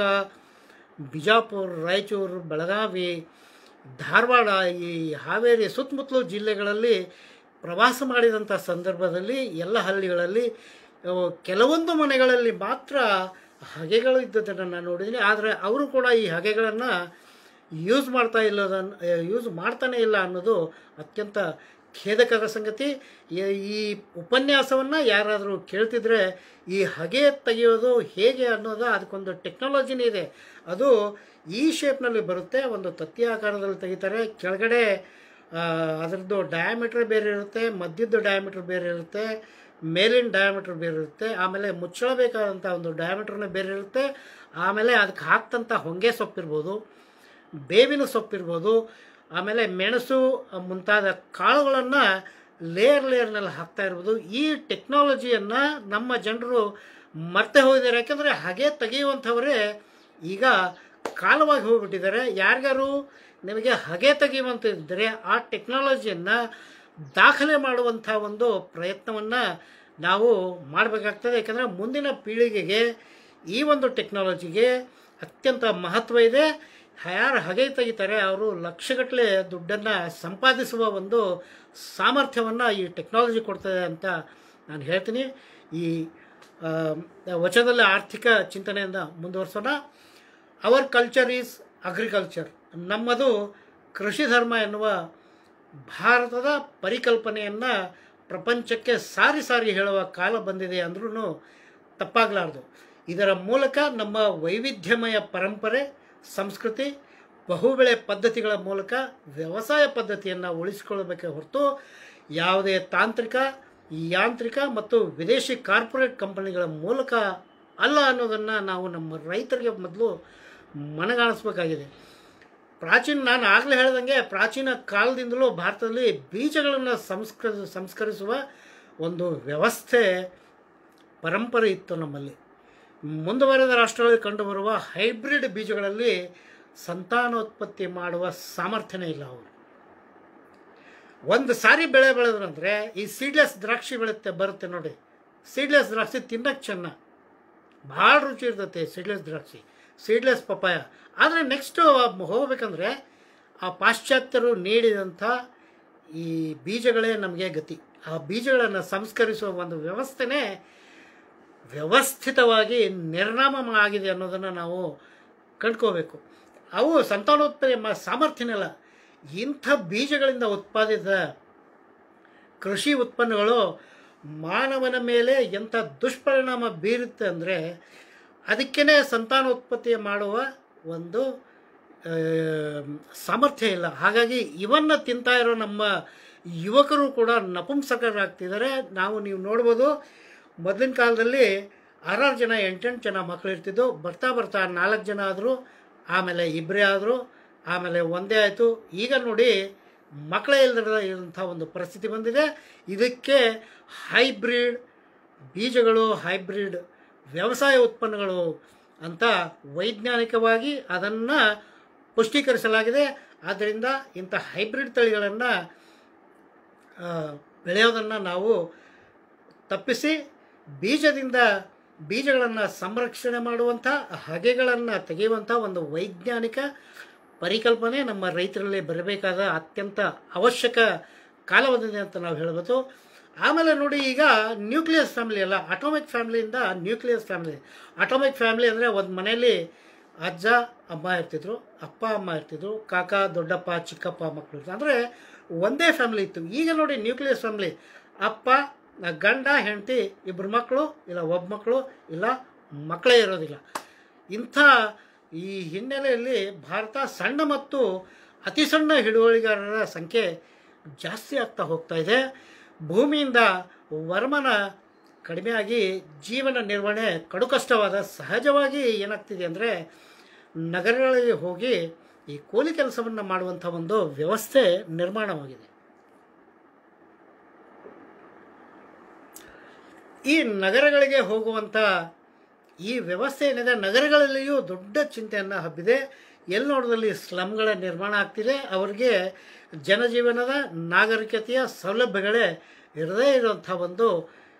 ಬಿಜಾಪುರ ರಾಯಚೂರು ಬೆಳಗಾವಿ ಧಾರವಾಡ ಈ ಹಾವೇರಿ ಸುತ್ತಮುತ್ತಲು ಜಿಲ್ಲೆಗಳಲ್ಲಿ ಪ್ರವಾಸ ಮಾಡಿದಂಥ ಸಂದರ್ಭದಲ್ಲಿ ಎಲ್ಲ ಹಳ್ಳಿಗಳಲ್ಲಿ ಅವು ಕೆಲವೊಂದು ಮನೆಗಳಲ್ಲಿ ಮಾತ್ರ ಹಗೆಗಳು ಇದ್ದದನ್ನು ನಾನು ನೋಡಿದ್ದೀನಿ ಆದರೆ ಅವರು ಕೂಡ ಈ ಹಗೆಗಳನ್ನು ಯೂಸ್ ಮಾಡ್ತಾ ಇಲ್ಲದನ್ನು ಯೂಸ್ ಮಾಡ್ತಾನೆ ಇಲ್ಲ ಅನ್ನೋದು ಅತ್ಯಂತ ಖೇದಕರ ಸಂಗತಿ ಈ- ಈ ಉಪನ್ಯಾಸವನ್ನು ಯಾರಾದರೂ ಕೇಳ್ತಿದ್ರೆ ಈ ಹಗೆ ತೆಗೆಯೋದು ಹೇಗೆ ಅನ್ನೋದು ಅದಕ್ಕೊಂದು ಟೆಕ್ನಾಲಜಿನೇ ಇದೆ ಅದು ಈ ಶೇಪ್ನಲ್ಲಿ ಬರುತ್ತೆ ಒಂದು ತತ್ತಿ ಆಕಾರದಲ್ಲಿ ತೆಗಿತಾರೆ ಕೆಳಗಡೆ ಆ, ಅದರದ್ದು ಡಯಾಮೀಟ್ರ್ ಬೇರೆ ಇರುತ್ತೆ ಮಧ್ಯದ ಡಯಾಮೀಟ್ರ್ ಬೇರೆ ಇರುತ್ತೆ ಮೇಲಿನ ಡಯಾಮೀಟ್ರ್ ಬೇರೆ ಇರುತ್ತೆ ಆಮೇಲೆ ಮುಚ್ಚಳಬೇಕಾದಂಥ ಒಂದು ಡಯಾಮೀಟ್ರ್ನೇ ಬೇರೆ ಇರುತ್ತೆ ಆಮೇಲೆ ಅದಕ್ಕೆ ಹಾಕ್ತಂಥ ಹೊಂಗೆ ಸೊಪ್ಪಿರ್ಬೋದು ಬೇವಿನ ಸೊಪ್ಪಿರ್ಬೋದು ಆಮೇಲೆ ಮೆಣಸು ಮುಂತಾದ ಕಾಳುಗಳನ್ನು ಲೇಯರ್ ಲೇಯರ್ನಲ್ಲಿ ಹಾಕ್ತಾ ಇರ್ಬೋದು ಈ ಟೆಕ್ನಾಲಜಿಯನ್ನು ನಮ್ಮ ಜನರು ಮರ್ತೆ ಹೋಗಿದ್ದಾರೆ ಯಾಕಂದರೆ ಹಾಗೆ ತೆಗೆಯುವಂಥವರೇ ಈಗ ಕಾಲವಾಗಿ ಹೋಗ್ಬಿಟ್ಟಿದ್ದಾರೆ ಯಾರಿಗಾರು ನಿಮಗೆ ಹಗೆ ತೆಗೆಯುವಂತ ಇದ್ದರೆ ಆ ಟೆಕ್ನಾಲಜಿಯನ್ನು ದಾಖಲೆ ಮಾಡುವಂಥ ಒಂದು ಪ್ರಯತ್ನವನ್ನು ನಾವು ಮಾಡಬೇಕಾಗ್ತದೆ ಯಾಕಂದರೆ ಮುಂದಿನ ಪೀಳಿಗೆಗೆ ಈ ಒಂದು ಟೆಕ್ನಾಲಜಿಗೆ ಅತ್ಯಂತ ಮಹತ್ವ ಇದೆ ಯಾರು ಹಗೆ ತೆಗಿತಾರೆ ಅವರು ಲಕ್ಷಗಟ್ಟಲೆ ದುಡ್ಡನ್ನು ಸಂಪಾದಿಸುವ ಒಂದು ಸಾಮರ್ಥ್ಯವನ್ನು ಈ ಟೆಕ್ನಾಲಜಿ ಕೊಡ್ತದೆ ಅಂತ ನಾನು ಹೇಳ್ತೀನಿ ಈ ಆ, ವಚನದಲ್ಲಿ ಆರ್ಥಿಕ ಚಿಂತನೆಯಿಂದ ಮುಂದುವರ್ಸೋಣ ಅವರ್ ಕಲ್ಚರ್ ಈಸ್ ಅಗ್ರಿಕಲ್ಚರ್ ನಮ್ಮದು ಕೃಷಿ ಧರ್ಮ ಎನ್ನುವ ಭಾರತದ ಪರಿಕಲ್ಪನೆಯನ್ನು ಪ್ರಪಂಚಕ್ಕೆ ಸಾರಿ ಸಾರಿ ಹೇಳುವ ಕಾಲ ಬಂದಿದೆ ಅಂದ್ರೂ ತಪ್ಪಾಗಲಾರ್ದು ಇದರ ಮೂಲಕ ನಮ್ಮ ವೈವಿಧ್ಯಮಯ ಪರಂಪರೆ ಸಂಸ್ಕೃತಿ ಬಹುಬೆಳೆ ಪದ್ಧತಿಗಳ ಮೂಲಕ ವ್ಯವಸಾಯ ಪದ್ಧತಿಯನ್ನು ಉಳಿಸಿಕೊಳ್ಳಬೇಕೇ ಹೊರತು ಯಾವುದೇ ತಾಂತ್ರಿಕ ಯಾಂತ್ರಿಕ ಮತ್ತು ವಿದೇಶಿ ಕಾರ್ಪೊರೇಟ್ ಕಂಪನಿಗಳ ಮೂಲಕ ಅಲ್ಲ ಅನ್ನೋದನ್ನು ನಾವು ನಮ್ಮ ರೈತರಿಗೆ ಮೊದಲು ಮನಗಾಣಿಸ್ಬೇಕಾಗಿದೆ ಪ್ರಾಚೀನ ನಾನು ಆಗಲೇ ಹೇಳ್ದಂಗೆ ಪ್ರಾಚೀನ ಕಾಲದಿಂದಲೂ ಭಾರತದಲ್ಲಿ ಬೀಜಗಳನ್ನು ಸಂಸ್ಕೃ ಸಂಸ್ಕರಿಸುವ ಒಂದು ವ್ಯವಸ್ಥೆ ಪರಂಪರೆ ಇತ್ತು ನಮ್ಮಲ್ಲಿ ಮುಂದುವರೆದ ರಾಷ್ಟ್ರಗಳಲ್ಲಿ ಕಂಡುಬರುವ ಹೈಬ್ರಿಡ್ ಬೀಜಗಳಲ್ಲಿ ಸಂತಾನೋತ್ಪತ್ತಿ ಮಾಡುವ ಸಾಮರ್ಥ್ಯನೇ ಇಲ್ಲ ಅವರು ಒಂದು ಸಾರಿ ಬೆಳೆ ಬೆಳೆದ್ರಂದ್ರೆ ಈ ಸೀಡ್ಲೆಸ್ ದ್ರಾಕ್ಷಿ ಬೆಳುತ್ತೆ ಬರುತ್ತೆ ನೋಡಿ ಸೀಡ್ಲೆಸ್ ದ್ರಾಕ್ಷಿ ತಿನ್ನಕ್ಕೆ ಚೆನ್ನ ಭಾಳ ರುಚಿ ಇರ್ತೈತೆ ಸೀಡ್ಲೆಸ್ ದ್ರಾಕ್ಷಿ ಸೀಡ್ಲೆಸ್ ಪಪಾಯ ಆದರೆ ನೆಕ್ಸ್ಟು ಹೋಗ್ಬೇಕಂದ್ರೆ ಆ ಪಾಶ್ಚಾತ್ಯರು ನೀಡಿದಂಥ ಈ ಬೀಜಗಳೇ ನಮಗೆ ಗತಿ ಆ ಬೀಜಗಳನ್ನು ಸಂಸ್ಕರಿಸುವ ಒಂದು ವ್ಯವಸ್ಥೆನೇ ವ್ಯವಸ್ಥಿತವಾಗಿ ನಿರ್ನಾಮ ಆಗಿದೆ ಅನ್ನೋದನ್ನು ನಾವು ಕಂಡ್ಕೋಬೇಕು ಅವು ಸಂತಾನೋತ್ಪತ್ತಿ ಮ- ಸಾಮರ್ಥ್ಯನಲ್ಲ ಇಂಥ ಬೀಜಗಳಿಂದ ಉತ್ಪಾದಿತ ಕೃಷಿ ಉತ್ಪನ್ನಗಳು ಮಾನವನ ಮೇಲೆ ಎಂಥ ದುಷ್ಪರಿಣಾಮ ಬೀರುತ್ತೆ ಅಂದರೆ ಅದಕ್ಕೇ ಸಂತಾನೋತ್ಪತ್ತಿ ಮಾಡುವ ಒಂದು ಆ, ಸಾಮರ್ಥ್ಯ ಇಲ್ಲ ಹಾಗಾಗಿ ಇವನ್ನ ತಿಂತಾ ಇರೋ ನಮ್ಮ ಯುವಕರು ಕೂಡ ನಪುಂಸಕರಾಗ್ತಿದ್ದಾರೆ ನಾವು ನೀವು ನೋಡ್ಬೋದು ಮೊದಲಿನ ಕಾಲದಲ್ಲಿ ಆರಾರು ಜನ ಎಂಟೆಂಟು ಜನ ಮಕ್ಕಳು ಇರ್ತಿದ್ದು ಬರ್ತಾ ಬರ್ತಾ ನಾಲ್ಕು ಜನ ಆದರು ಆಮೇಲೆ ಇಬ್ಬರೇ ಆದರು ಆಮೇಲೆ ಒಂದೇ ಆಯಿತು ಈಗ ನೋಡಿ ಮಕ್ಕಳೇ ಇಲ್ಲದ ಇರೋಂಥ ಒಂದು ಪರಿಸ್ಥಿತಿ ಬಂದಿದೆ ಇದಕ್ಕೆ ಹೈಬ್ರಿಡ್ ಬೀಜಗಳು ಹೈಬ್ರಿಡ್ ವ್ಯವಸಾಯ ಉತ್ಪನ್ನಗಳು ಅಂತ ವೈಜ್ಞಾನಿಕವಾಗಿ ಅದನ್ನು ಪುಷ್ಟೀಕರಿಸಲಾಗಿದೆ ಆದ್ದರಿಂದ ಇಂಥ ಹೈಬ್ರಿಡ್ ತಳಿಗಳನ್ನು ಬೆಳೆಯೋದನ್ನು ನಾವು ತಪ್ಪಿಸಿ ಬೀಜದಿಂದ ಬೀಜಗಳನ್ನು ಸಂರಕ್ಷಣೆ ಮಾಡುವಂಥ ಹಗೆಗಳನ್ನು ತೆಗೆಯುವಂಥ ಒಂದು ವೈಜ್ಞಾನಿಕ ಪರಿಕಲ್ಪನೆ ನಮ್ಮ ರೈತರಲ್ಲಿ ಬರಬೇಕಾದ ಅತ್ಯಂತ ಅವಶ್ಯಕ ಕಾಲ ಬಂದಿದೆ ಅಂತ ನಾವು ಹೇಳ್ಬೋದು ಆಮೇಲೆ ನೋಡಿ ಈಗ ನ್ಯೂಕ್ಲಿಯಸ್ ಫ್ಯಾಮಿಲಿ ಅಲ್ಲ ಅಟೋಮಿಕ್ ಫ್ಯಾಮಿಲಿಯಿಂದ ನ್ಯೂಕ್ಲಿಯಸ್ ಫ್ಯಾಮಿಲಿ ಅಟೋಮಿಕ್ ಫ್ಯಾಮಿಲಿ ಅಂದರೆ ಒಂದು ಮನೆಯಲ್ಲಿ ಅಜ್ಜ ಅಮ್ಮ ಇರ್ತಿದ್ರು ಅಪ್ಪ ಅಮ್ಮ ಇರ್ತಿದ್ರು ಕಾಕ ದೊಡ್ಡಪ್ಪ ಚಿಕ್ಕಪ್ಪ ಮಕ್ಕಳು ಇರ್ತಿದ್ರು ಅಂದರೆ ಒಂದೇ ಫ್ಯಾಮಿಲಿ ಇತ್ತು ಈಗ ನೋಡಿ ನ್ಯೂಕ್ಲಿಯಸ್ ಫ್ಯಾಮಿಲಿ ಅಪ್ಪ ಗಂಡ ಹೆಂಡತಿ ಇಬ್ಬರು ಮಕ್ಕಳು ಇಲ್ಲ ಒಬ್ಬ ಮಕ್ಕಳು ಇಲ್ಲ ಮಕ್ಕಳೇ ಇರೋದಿಲ್ಲ ಇಂಥ ಈ ಹಿನ್ನೆಲೆಯಲ್ಲಿ ಭಾರತ ಸಣ್ಣ ಮತ್ತು ಅತಿ ಸಣ್ಣ ಹಿಡುವಳಿಗಾರರ ಸಂಖ್ಯೆ ಜಾಸ್ತಿ ಆಗ್ತಾ ಹೋಗ್ತಾ ಇದೆ ಭೂಮಿಯಿಂದ ವರಮಾನ ಕಡಿಮೆಯಾಗಿ ಜೀವನ ನಿರ್ವಹಣೆ ಕಡುಕಷ್ಟವಾದ ಸಹಜವಾಗಿ ಏನಾಗ್ತಿದೆ ಅಂದರೆ ನಗರಗಳಿಗೆ ಹೋಗಿ ಈ ಕೂಲಿ ಕೆಲಸವನ್ನು ಮಾಡುವಂಥ ಒಂದು ವ್ಯವಸ್ಥೆ ನಿರ್ಮಾಣವಾಗಿದೆ ಈ ನಗರಗಳಿಗೆ ಹೋಗುವಂಥ ಈ ವ್ಯವಸ್ಥೆ ಏನಿದೆ ನಗರಗಳಲ್ಲಿಯೂ ದೊಡ್ಡ ಚಿಂತೆಯನ್ನು ಹಬ್ಬಿದೆ ಎಲ್ಲಿ ನೋಡಿದಲ್ಲಿ ಸ್ಲಮ್ಗಳ ನಿರ್ಮಾಣ ಆಗ್ತಿದೆ ಅವರಿಗೆ ಜನಜೀವನದ ನಾಗರಿಕತೆಯ ಸೌಲಭ್ಯಗಳೇ ಇರದೇ ಇರುವಂಥ ಒಂದು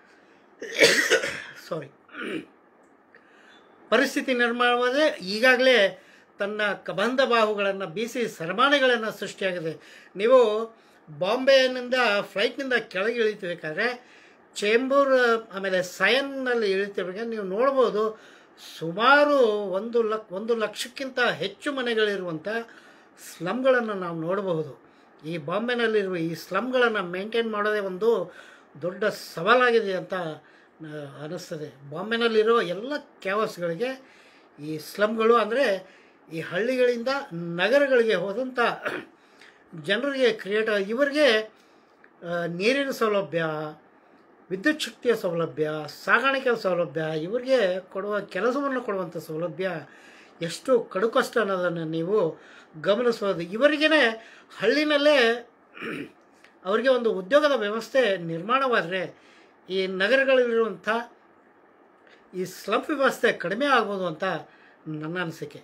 ಸಾರಿ ಪರಿಸ್ಥಿತಿ ನಿರ್ಮಾಣವಾದರೆ ಈಗಾಗಲೇ ತನ್ನ ಕಬಂಧ ಬಾಹುಗಳನ್ನು ಬೀಸಿ ಸರಮಾನೆಗಳನ್ನು ಸೃಷ್ಟಿಯಾಗಿದೆ ನೀವು ಬಾಂಬೆನಿಂದ ಫ್ಲೈಟ್ನಿಂದ ಕೆಳಗೆ ಇಳಿತಿಬೇಕಾದ್ರೆ ಚೇಂಬೂರ್ ಆಮೇಲೆ ಸಯನ್ನಲ್ಲಿ ಇಳಿತಿರ್ಬೇಕಾದ್ರೆ ನೀವು ನೋಡ್ಬೋದು ಸುಮಾರು ಒಂದು ಲಕ್ ಒಂದು ಲಕ್ಷಕ್ಕಿಂತ ಹೆಚ್ಚು ಮನೆಗಳಿರುವಂಥ ಸ್ಲಮ್ಗಳನ್ನು ನಾವು ನೋಡಬಹುದು ಈ ಬಾಂಬೆನಲ್ಲಿರುವ ಈ ಸ್ಲಮ್ಗಳನ್ನು ಮೇಂಟೈನ್ ಮಾಡೋದೇ ಒಂದು ದೊಡ್ಡ ಸವಾಲಾಗಿದೆ ಅಂತ ಆ, ಅನ್ನಿಸ್ತದೆ ಬಾಂಬೆನಲ್ಲಿರೋ ಎಲ್ಲ ಕ್ಯಾವಸ್ಗಳಿಗೆ ಈ ಸ್ಲಮ್ಗಳು ಅಂದರೆ ಈ ಹಳ್ಳಿಗಳಿಂದ ನಗರಗಳಿಗೆ ಹೋದಂಥ ಜನರಿಗೆ ಕ್ರಿಯೇಟ್ ಇವರಿಗೆ ಆ, ನೀರಿನ ಸೌಲಭ್ಯ ವಿದ್ಯುತ್ ಶಕ್ತಿಯ ಸೌಲಭ್ಯ ಸಾಗಾಣಿಕೆ ಸೌಲಭ್ಯ ಇವರಿಗೆ ಕೊಡುವ ಕೆಲಸವನ್ನು ಕೊಡುವಂಥ ಸೌಲಭ್ಯ ಎಷ್ಟು ಕಡುಕಷ್ಟ ಅನ್ನೋದನ್ನು ನೀವು ಗಮನಿಸ್ಬೋದು ಇವರಿಗೇ ಹಳ್ಳಿನಲ್ಲೇ ಅವರಿಗೆ ಒಂದು ಉದ್ಯೋಗದ ವ್ಯವಸ್ಥೆ ನಿರ್ಮಾಣವಾದರೆ ಈ ನಗರಗಳಲ್ಲಿರುವಂಥ ಈ ಸ್ಲಂಪ್ ವ್ಯವಸ್ಥೆ ಕಡಿಮೆ ಆಗ್ಬೋದು ಅಂತ ನನ್ನ ಅನಿಸಿಕೆ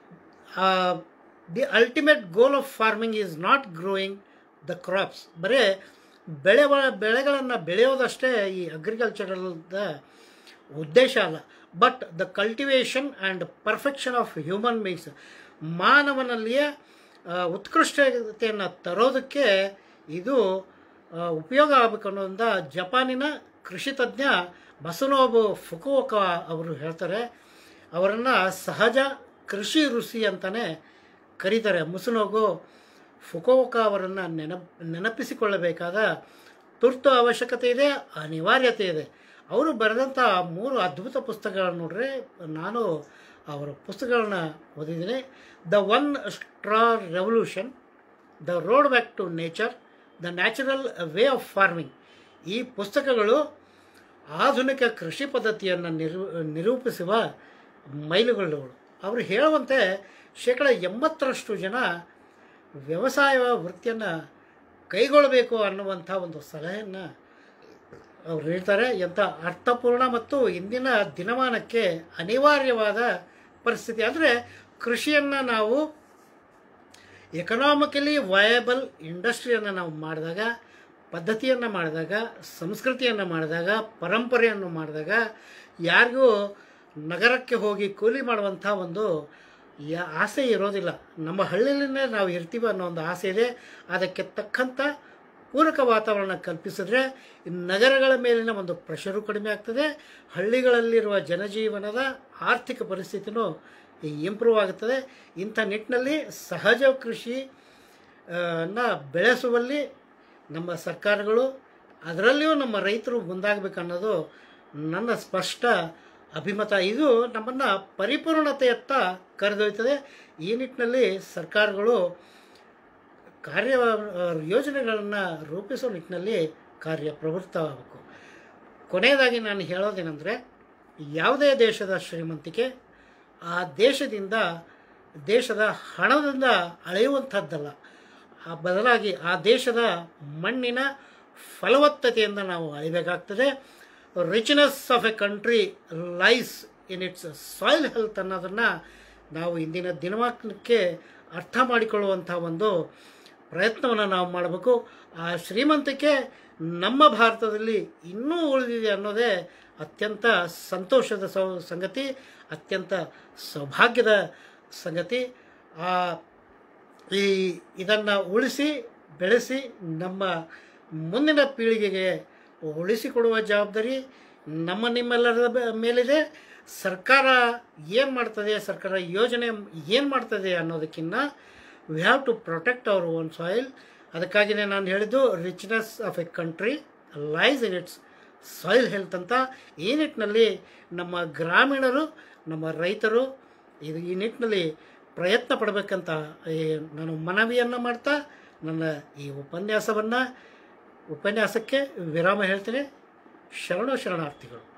the ultimate goal of farming is not growing the crops ಬರೀ ಬೆಳೆ ಬೆಳೆಗಳನ್ನು ಬೆಳೆಯೋದಷ್ಟೇ ಈ ಅಗ್ರಿಕಲ್ಚರಲ್ದ ಉದ್ದೇಶ ಅಲ್ಲ but the cultivation and perfection of human beings ಮಾನವನಲ್ಲಿಯೇ ಆ, ಉತ್ಕೃಷ್ಟತೆಯನ್ನು ತರೋದಕ್ಕೆ ಇದು ಆ, ಉಪಯೋಗ ಆಗಬೇಕು ಅನ್ನೋದ್ರಿಂದ ಜಪಾನಿನ ಕೃಷಿ ತಜ್ಞ ಬಸನೋಬು ಫುಕುವಕ ಅವರು ಹೇಳ್ತಾರೆ ಅವರನ್ನು ಸಹಜ ಕೃಷಿ ಋಷಿ ಅಂತಲೇ ಕರೀತಾರೆ ಮುಸುನೋಗು ಫುಕೋಕ ಅವರನ್ನು ನೆನಪ್ ನೆನಪಿಸಿಕೊಳ್ಳಬೇಕಾದ ತುರ್ತು ಅವಶ್ಯಕತೆ ಇದೆ ಅನಿವಾರ್ಯತೆ ಇದೆ ಅವರು ಬರೆದಂಥ ಮೂರು ಅದ್ಭುತ ಪುಸ್ತಕಗಳನ್ನು ನೋಡ್ರೆ ನಾನು ಅವರ ಪುಸ್ತಕಗಳನ್ನ ಓದಿದ್ದೀನಿ the one straw revolution the road back to nature the natural way of farming ಈ ಪುಸ್ತಕಗಳು ಆಧುನಿಕ ಕೃಷಿ ಪದ್ಧತಿಯನ್ನು ನಿರು ನಿರೂಪಿಸುವ ಮೈಲುಗಲ್ಲುಗಳು ಅವರು ಹೇಳುವಂತೆ ಶೇಕಡ ಎಂಬತ್ತರಷ್ಟು ಜನ ವ್ಯವಸಾಯ ವೃತ್ತಿಯನ್ನು ಕೈಗೊಳ್ಳಬೇಕು ಅನ್ನುವಂಥ ಒಂದು ಸಲಹೆಯನ್ನು ಅವ್ರು ಹೇಳ್ತಾರೆ ಎಂಥ ಅರ್ಥಪೂರ್ಣ ಮತ್ತು ಇಂದಿನ ದಿನಮಾನಕ್ಕೆ ಅನಿವಾರ್ಯವಾದ ಪರಿಸ್ಥಿತಿ ಅಂದರೆ ಕೃಷಿಯನ್ನು ನಾವು ಎಕನಾಮಿಕಲಿ ವಯಬಲ್ ಇಂಡಸ್ಟ್ರಿಯನ್ನು ನಾವು ಮಾಡಿದಾಗ ಪದ್ಧತಿಯನ್ನು ಮಾಡಿದಾಗ ಸಂಸ್ಕೃತಿಯನ್ನು ಮಾಡಿದಾಗ ಪರಂಪರೆಯನ್ನು ಮಾಡಿದಾಗ ಯಾರಿಗೂ ನಗರಕ್ಕೆ ಹೋಗಿ ಕೂಲಿ ಮಾಡುವಂಥ ಒಂದು ಯಾ ಆಸೆ ಇರೋದಿಲ್ಲ ನಮ್ಮ ಹಳ್ಳಿಯಲ್ಲೇ ನಾವು ಇರ್ತೀವಿ ಅನ್ನೋ ಒಂದು ಆಸೆ ಇದೆ ಅದಕ್ಕೆ ತಕ್ಕಂಥ ಪೂರಕ ವಾತಾವರಣ ಕಲ್ಪಿಸಿದ್ರೆ ಈ ನಗರಗಳ ಮೇಲಿನ ಒಂದು ಪ್ರೆಷರು ಕಡಿಮೆ ಆಗ್ತದೆ ಹಳ್ಳಿಗಳಲ್ಲಿರುವ ಜನಜೀವನದ ಆರ್ಥಿಕ ಪರಿಸ್ಥಿತಿನೂ ಇಂಪ್ರೂವ್ ಆಗುತ್ತದೆ ಇಂಥ ನಿಟ್ಟಿನಲ್ಲಿ ಸಹಜ ಕೃಷಿ ಆ, ನ ಬೆಳೆಸುವಲ್ಲಿ ನಮ್ಮ ಸರ್ಕಾರಗಳು ಅದರಲ್ಲಿಯೂ ನಮ್ಮ ರೈತರು ಮುಂದಾಗಬೇಕು ಅನ್ನೋದು ನನ್ನ ಸ್ಪಷ್ಟ ಅಭಿಮತ ಇದು ನಮ್ಮನ್ನು ಪರಿಪೂರ್ಣತೆಯತ್ತ ಕರೆದೊಯ್ತದೆ ಈ ನಿಟ್ಟಿನಲ್ಲಿ ಸರ್ಕಾರಗಳು ಕಾರ್ಯ ಯೋಜನೆಗಳನ್ನು ರೂಪಿಸೋ ನಿಟ್ಟಿನಲ್ಲಿ ಕಾರ್ಯಪ್ರವೃತ್ತವಾಗಬೇಕು ಕೊನೆಯದಾಗಿ ನಾನು ಹೇಳೋದೇನೆಂದರೆ ಯಾವುದೇ ದೇಶದ ಶ್ರೀಮಂತಿಕೆ ಆ ದೇಶದಿಂದ ದೇಶದ ಹಣದಿಂದ ಅಳೆಯುವಂಥದ್ದಲ್ಲ ಆ ಬದಲಾಗಿ ಆ ದೇಶದ ಮಣ್ಣಿನ ಫಲವತ್ತತೆಯಿಂದ ನಾವು ಅಳಿಬೇಕಾಗ್ತದೆ richness of a country lies in its soil health ಅನ್ನೋದನ್ನು ನಾವು ಇಂದಿನ ದಿನಮಾನಕ್ಕೆ ಅರ್ಥ ಮಾಡಿಕೊಳ್ಳುವಂಥ ಒಂದು ಪ್ರಯತ್ನವನ್ನು ನಾವು ಮಾಡಬೇಕು ಆ ಶ್ರೀಮಂತಿಕೆ ನಮ್ಮ ಭಾರತದಲ್ಲಿ ಇನ್ನೂ ಉಳಿದಿದೆ ಅನ್ನೋದೇ ಅತ್ಯಂತ ಸಂತೋಷದ ಸೌ ಸಂಗತಿ ಅತ್ಯಂತ ಸೌಭಾಗ್ಯದ ಸಂಗತಿ ಆ ಈ ಇದನ್ನು ಉಳಿಸಿ ಬೆಳೆಸಿ ನಮ್ಮ ಮುಂದಿನ ಪೀಳಿಗೆಗೆ ಉಳಿಸಿಕೊಡುವ ಜವಾಬ್ದಾರಿ ನಮ್ಮ ನಿಮ್ಮೆಲ್ಲರ ಬ- ಮೇಲಿದೆ ಸರ್ಕಾರ ಏನು ಮಾಡ್ತದೆ ಸರ್ಕಾರ ಯೋಜನೆ ಏನು ಮಾಡ್ತದೆ ಅನ್ನೋದಕ್ಕಿಂತ we have to protect our own soil ಅದಕ್ಕಾಗಿಯೇ ನಾನು ಹೇಳಿದ್ದು richness of a country lies in its soil health ಅಂತ ಈ ನಿಟ್ಟಿನಲ್ಲಿ ನಮ್ಮ ಗ್ರಾಮೀಣರು ನಮ್ಮ ರೈತರು ಇದು ಈ ನಿಟ್ಟಿನಲ್ಲಿ ಪ್ರಯತ್ನ ಪಡಬೇಕಂತ ಈ ನಾನು ಮನವಿಯನ್ನು ಮಾಡ್ತಾ ನನ್ನ ಈ ಉಪನ್ಯಾಸವನ್ನು ಉಪನ್ಯಾಸಕ್ಕೆ ವಿರಾಮ ಹೇಳ್ತೀನಿ ಶರಣ ಶರಣಾರ್ಥಿಗಳು